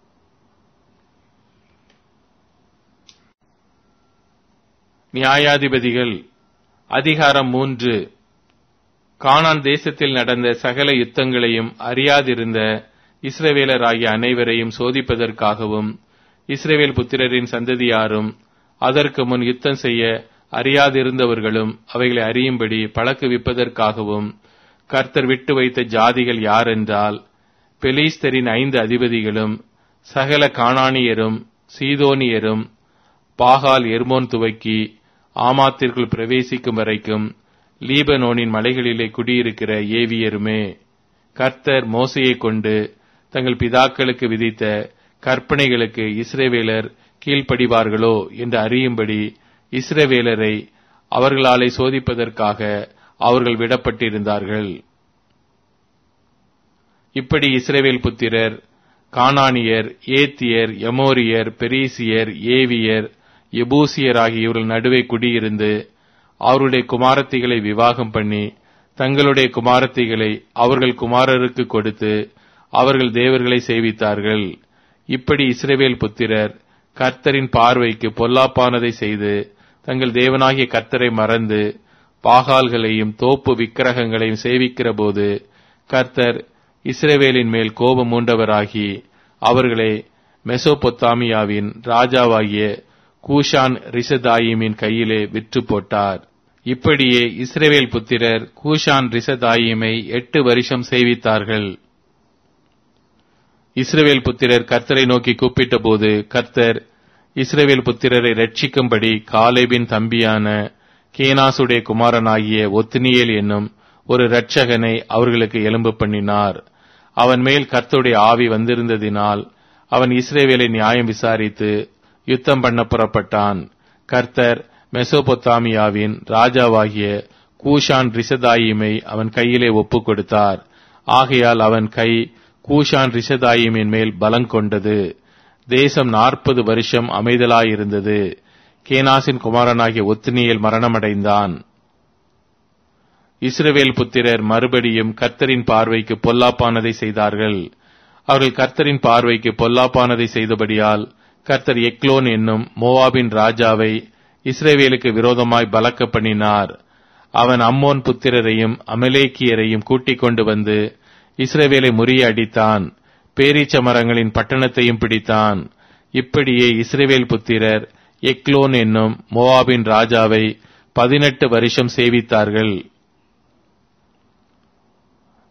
நியாயாதிபதிகள் அதிகாரம் மூன்று கானான் தேசத்தில் நடந்த சகல யுத்தங்களையும் அறியாதிருந்த இஸ்ரவேலராகிய அனைவரையும் சோதிப்பதற்காகவும் இஸ்ரவேல் புத்திரரின் சந்ததியாரும் அதற்கு முன் யுத்தம் செய்ய அறியாதிருந்தவர்களும் அவைகளை அறியும்படி பழக்குவிப்பதற்காகவும் கர்த்தர் விட்டு வைத்த ஜாதிகள் யாரென்றால் பெலிஸ்தரின் ஐந்து அதிபதிகளும் சகல காணானியரும் சீதோனியரும் பாகால் எர்மோன் துவக்கி ஆமாத்திற்குள் பிரவேசிக்கும் வரைக்கும் லீபனோனின் மலைகளிலே குடியிருக்கிற ஏவியருமே கர்த்தர் மோசையை கொண்டு தங்கள் பிதாக்களுக்கு விதித்த கற்பனைகளுக்கு இஸ்ரேவேலர் கீழ்ப்படிவார்களோ என்று அறியும்படி இஸ்ரவேலரை அவர்களாலே சோதிப்பதற்காக அவர்கள் விடப்பட்டிருந்தார்கள் இப்படி இஸ்ரேவேல் புத்திரர் கானானியர் ஏத்தியர் எமோரியர் பெரீசியர் ஏவியர் எபூசியர் ஆகிய இவர்கள் நடுவே குடியிருந்து அவருடைய குமாரத்திகளை விவாகம் பண்ணி தங்களுடைய குமாரத்திகளை அவர்கள் குமாரருக்கு கொடுத்து அவர்கள் தேவர்களை சேவித்தார்கள் இப்படி இஸ்ரேவேல் புத்திரர் கர்த்தரின் பார்வைக்கு பொல்லாப்பானதை செய்து தங்கள் தேவனாகிய கர்த்தரை மறந்து பாகால்களையும் தோப்பு விக்கிரகங்களையும் சேவிக்கிற போது கர்த்தர் இஸ்ரேவேலின் மேல் கோபம் மூண்டவராகி அவர்களை மெசோபொத்தாமியாவின் ராஜாவாகிய கூஷான் ரிசதாயிமின் கையிலே விற்று போட்டார் இப்படியே இஸ்ரேவேல் புத்திரர் கூஷான் ரிசதாயிமை எட்டு வருஷம் சேவித்தார்கள் இஸ்ரவேல் புத்திரர் கர்த்தரை நோக்கி கூப்பிட்ட போது கர்த்தர் இஸ்ரவேல் புத்திரரை ரட்சிக்கும்படி காலேபின் தம்பியான கேனாசுடைய குமாரனாகிய ஒத்னியேல் என்னும் ஒரு இரட்சகனை அவர்களுக்கு எலும்பு பண்ணினார் அவன் மேல் கர்த்தருடைய ஆவி வந்திருந்ததினால் அவன் இஸ்ரேவேலை நியாயம் விசாரித்து யுத்தம் பண்ண புறப்பட்டான் கர்த்தர் மெசோபொத்தாமியாவின் ராஜாவாகிய கூஷான் ரிசதாயிமை அவன் கையிலே ஒப்புக் கொடுத்தார் ஆகையால் அவன் கை கூஷான் ரிஷதாயிமின் மேல் பலம் கொண்டது தேசம் நாற்பது வருஷம் அமைதலாயிருந்தது கேனாசின் குமாரனாகிய ஒத்தினியல் மரணமடைந்தான் இஸ்ரவேல் புத்திரர் மறுபடியும் கர்த்தரின் பார்வைக்கு பொல்லாப்பானதை செய்தார்கள் அவர்கள் கர்த்தரின் பார்வைக்கு பொல்லாப்பானதை செய்தபடியால் கர்த்தர் எக்லோன் என்னும் மோவாபின் ராஜாவை இஸ்ரேவேலுக்கு விரோதமாய் பலக்க பண்ணினார் அவன் அம்மோன் புத்திரரையும் அமலேக்கியரையும் கூட்டிக் கொண்டு வந்து இஸ்ரவேலை முறியடித்தான் பேரீச்ச மரங்களின் பட்டணத்தையும் பிடித்தான் இப்படியே இஸ்ரேவேல் புத்திரர் எக்லோன் என்னும் மோவாபின் ராஜாவை பதினெட்டு வருஷம் சேவித்தார்கள்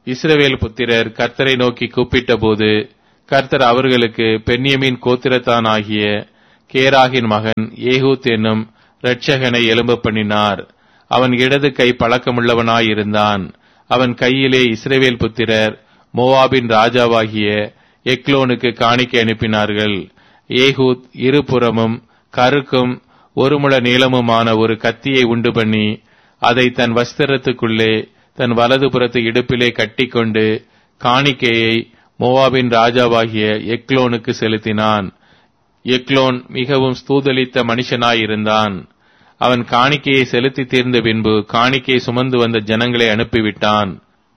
இஸ்ரவேல் புத்திரர் கர்த்தரை நோக்கி கூப்பிட்டபோது கர்த்தர் அவர்களுக்கு பென்யமின் கோத்திரத்தான் ஆகிய கேராகின் மகன் ஏகூத் என்னும் இரட்சகனை எழும்ப பண்ணினார் அவன் இடது கை பழக்கமுள்ளவனாயிருந்தான் அவன் கையிலே இஸ்ரவேல் புத்திரர் மோவாபின் ராஜாவாகிய எக்லோனுக்கு காணிக்கை அனுப்பினார்கள் ஏகூத் இருபுறமும் கருக்கும் ஒரு முழ நீளமுமான ஒரு கத்தியை உண்டு பண்ணி அதை தன் வஸ்திரத்துக்குள்ளே தன் வலது புறத்து இடுப்பிலே கட்டிக்கொண்டு காணிக்கையை மோவாபின் ராஜாவாகிய எக்லோனுக்கு செலுத்தினான் எக்லோன் மிகவும் ஸ்தூதலித்த மனுஷனாயிருந்தான் அவன் காணிக்கையை செலுத்தி தீர்ந்த பின்பு காணிக்கையை சுமந்து வந்த ஜனங்களை அனுப்பிவிட்டான்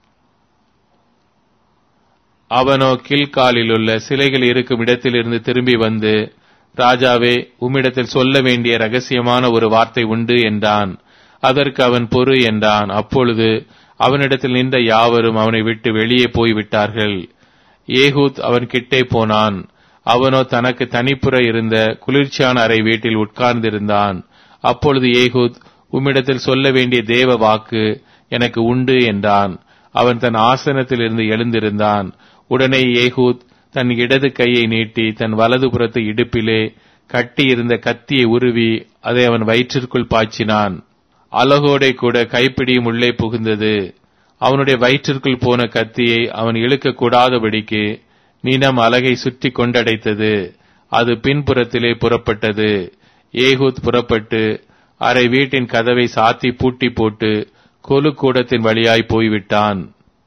அவனோ கீழ்காலிலுள்ள சிலைகள் இருக்கும் இடத்திலிருந்து திரும்பி வந்து ராஜாவே உம்மிடத்தில் சொல்ல வேண்டிய ரகசியமான ஒரு வார்த்தை உண்டு என்றான் அதற்கு அவன் பொறு என்றான் அப்பொழுது அவனிடத்தில் நின்ற யாவரும் அவனை விட்டு வெளியே போய்விட்டார்கள் ஏகூத் அவன் கிட்டே போனான் அவனோ தனக்கு தனிப்புற இருந்த குளிர்ச்சியான அறை வீட்டில் உட்கார்ந்திருந்தான் அப்பொழுது ஏகூத் உம்மிடத்தில் சொல்ல வேண்டிய தேவ வாக்கு எனக்கு உண்டு என்றான் அவன் தன் ஆசனத்தில் இருந்து எழுந்திருந்தான் உடனே ஏகூத் தன் இடது கையை நீட்டி தன் வலது புறத்து இடுப்பிலே கட்டியிருந்த கத்தியை உருவி அதை அவன் வயிற்றிற்குள் பாய்ச்சினான் அலகோடை கூட கைப்பிடியும் உள்ளே புகுந்தது அவனுடைய வயிற்றிற்குள் போன கத்தியை அவன் இழுக்க கூடாதபடிக்கு நீனம் அலகை சுற்றி கொண்டடைத்தது அது பின்புறத்திலே புறப்பட்டது ஏகூத் புறப்பட்டு அரை வீட்டின் கதவை சாத்தி பூட்டி போட்டு கொலு கூடத்தின் வழியாய் போய்விட்டான்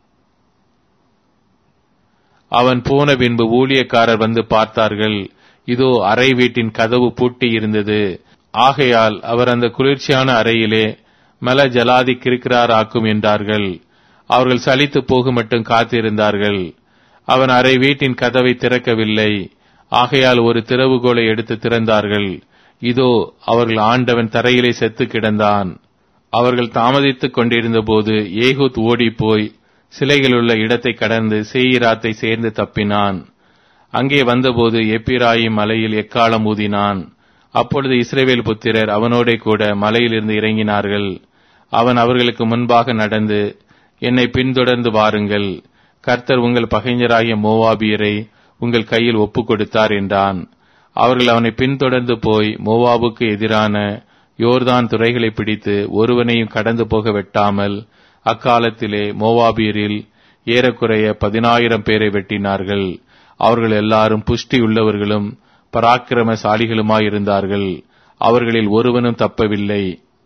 அவன் போன பின்பு ஊழியக்காரர் வந்து பார்த்தார்கள் இதோ அறை வீட்டின் கதவு பூட்டி இருந்தது ஆகையால் அவர் அந்த குளிர்ச்சியான அறையிலே மல ஜலாதி கிருக்கிறாராக்கும் என்றார்கள் அவர்கள் சலித்து போக மட்டும் காத்திருந்தார்கள் அவன் அறை வீட்டின் கதவை திறக்கவில்லை ஆகையால் ஒரு திறவுகோலை எடுத்து திறந்தார்கள் இதோ அவர்கள் ஆண்டவன் தரையிலே செத்து கிடந்தான் அவர்கள் தாமதித்துக் கொண்டிருந்த போது ஏகூத் ஓடிப்போய் சிலைகளுள்ள இடத்தை கடந்து சேயிராத்தை சேர்ந்து தப்பினான் அங்கே வந்தபோது எப்பிராயிம் மலையில் எக்காலம் ஊதினான் அப்பொழுது இஸ்ரேவேல் புத்திரர் அவனோடே கூட மலையிலிருந்து இறங்கினார்கள் அவன் அவர்களுக்கு முன்பாக நடந்து என்னை பின்தொடர்ந்து வாருங்கள் கர்த்தர் உங்கள் பகைஞராகிய மோவாபியரை உங்கள் கையில் ஒப்புக் கொடுத்தார் என்றான் அவர்கள் அவனை பின்தொடர்ந்து போய் மோவாபுக்கு எதிரான யோர்தான் துறைகளை பிடித்து ஒருவனையும் கடந்து போக வெட்டாமல் அக்காலத்திலே மோவாபியரில் ஏறக்குறைய பதினாயிரம் பேரை வெட்டினார்கள் அவர்கள் எல்லாரும் புஷ்டி உள்ளவர்களும் பராக்கிரமசாலிகளுமாயிருந்தார்கள் அவர்களில் ஒருவனும் தப்பவில்லை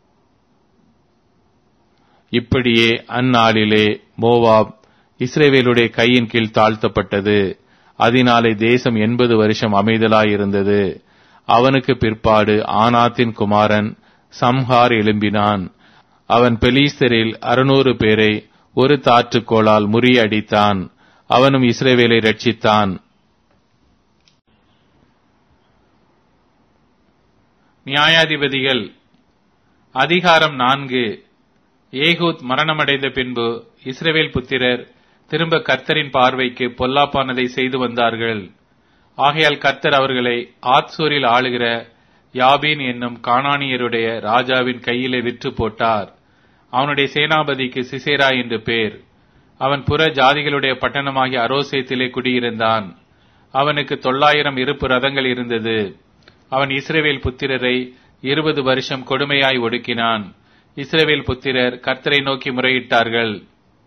இப்படியே அந்நாளிலே மோவாப் இஸ்ரேவேலுடைய கையின் கீழ் தாழ்த்தப்பட்டது அதனாலே தேசம் எண்பது வருஷம் அமைதலாயிருந்தது அவனுக்கு பிற்பாடு ஆனாத்தின் குமாரன் சம்ஹார் எழும்பினான் அவன் பெலீஸ்தரில் அறுநூறு பேரை ஒரு தாற்றுக்கோளால் முறியடித்தான் அவனும் இஸ்ரேவேலை ரட்சித்தான் நியாயாதிபதிகள் அதிகாரம் நான்கு ஏகூத் மரணமடைந்த பின்பு இஸ்ரேவேல் புத்திரர் திரும்ப கர்த்தரின் பார்வைக்கு பொல்லாப்பானதை செய்து வந்தார்கள் ஆகையால் கர்த்தர் அவர்களை ஆத்சூரில் ஆளுகிற யாபீன் என்னும் கானானியருடைய ராஜாவின் கையிலே விற்று போட்டார் அவனுடைய சேனாபதிக்கு சிசேரா என்று பேர் அவன் புற ஜாதிகளுடைய பட்டணமாகிய அரோசேத்திலே குடியிருந்தான் அவனுக்கு தொள்ளாயிரம் இருப்பு ரதங்கள் இருந்தது அவன் இஸ்ரேவேல் புத்திரரை இருபது வருஷம் கொடுமையாய் ஒடுக்கினான் இஸ்ரேவேல் புத்திரர் கர்த்தரை நோக்கி முறையிட்டார்கள்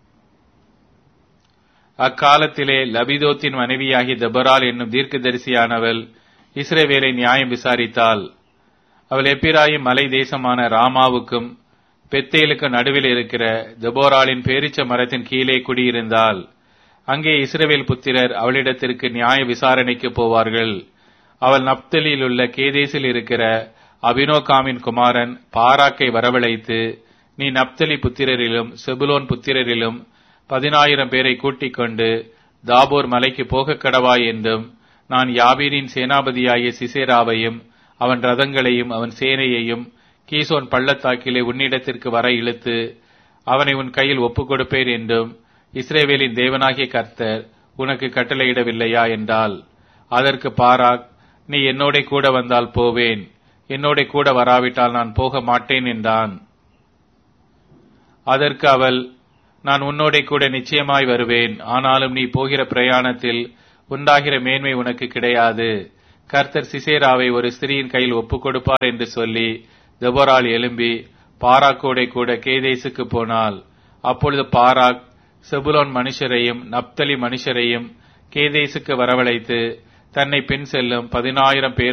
அக்காலத்திலே லபிதோத்தின் மனைவியாகி தபரால் என்னும் தீர்க்கதரிசியானவள் இஸ்ரேவேலை நியாயம் விசாரித்தாள் அவள் எப்பிராயும் மலை தேசமான ராமாவுக்கும் பெத்தேலுக்கு நடுவில் இருக்கிற ஜபோராலின் பேரிச்ச மரத்தின் கீழே குடியிருந்தாள் அங்கே இஸ்ரவேல் புத்திரர் அவளிடத்திற்கு நியாய விசாரணைக்கு போவார்கள் அவள் நப்தலில் உள்ள கேதேசில் இருக்கிற அபினோகாமின் குமாரன் பாராக்கை வரவழைத்து நீ நப்தலி புத்திரரிலும் செபுலோன் புத்திரரிலும் பதினாயிரம் பேரை கூட்டிக் கொண்டு தாபோர் மலைக்கு போகக் கடவாய் என்றும் நான் யாபீரின் சேனாபதியாகிய சிசேராவையும் அவன் ரதங்களையும் அவன் சேனையையும் கீசோன் பள்ளத்தாக்கிலே உன்னிடத்திற்கு வர இழுத்து அவனை உன் கையில் ஒப்புக் கொடுப்பேன் என்றும் இஸ்ரேவேலின் தேவனாகிய கர்த்தர் உனக்கு கட்டளையிடவில்லையா என்றால் அதற்கு பாராக் நீ என்னோட கூட வந்தால் போவேன் என்னோட கூட வராவிட்டால் நான் போக மாட்டேன் என்றான் அதற்கு அவள் நான் உன்னோடே கூட நிச்சயமாய் வருவேன் ஆனாலும் நீ போகிற பிரயாணத்தில் உண்டாகிற மேன்மை உனக்கு கிடையாது கர்த்தர் சிசேராவை ஒரு ஸ்திரீயின் கையில் ஒப்புக் கொடுப்பார் என்று சொல்லி தெபோரால் எழும்பி பாராக்கோடே கூட கேதேசுக்கு போனாள் அப்பொழுது பாராக் செபுலோன் மனுஷரையும் நப்தலி மனுஷரையும் கேதேசுக்கு வரவழைத்து தன்னை பின் செல்லும் பதினாயிரம் பேர்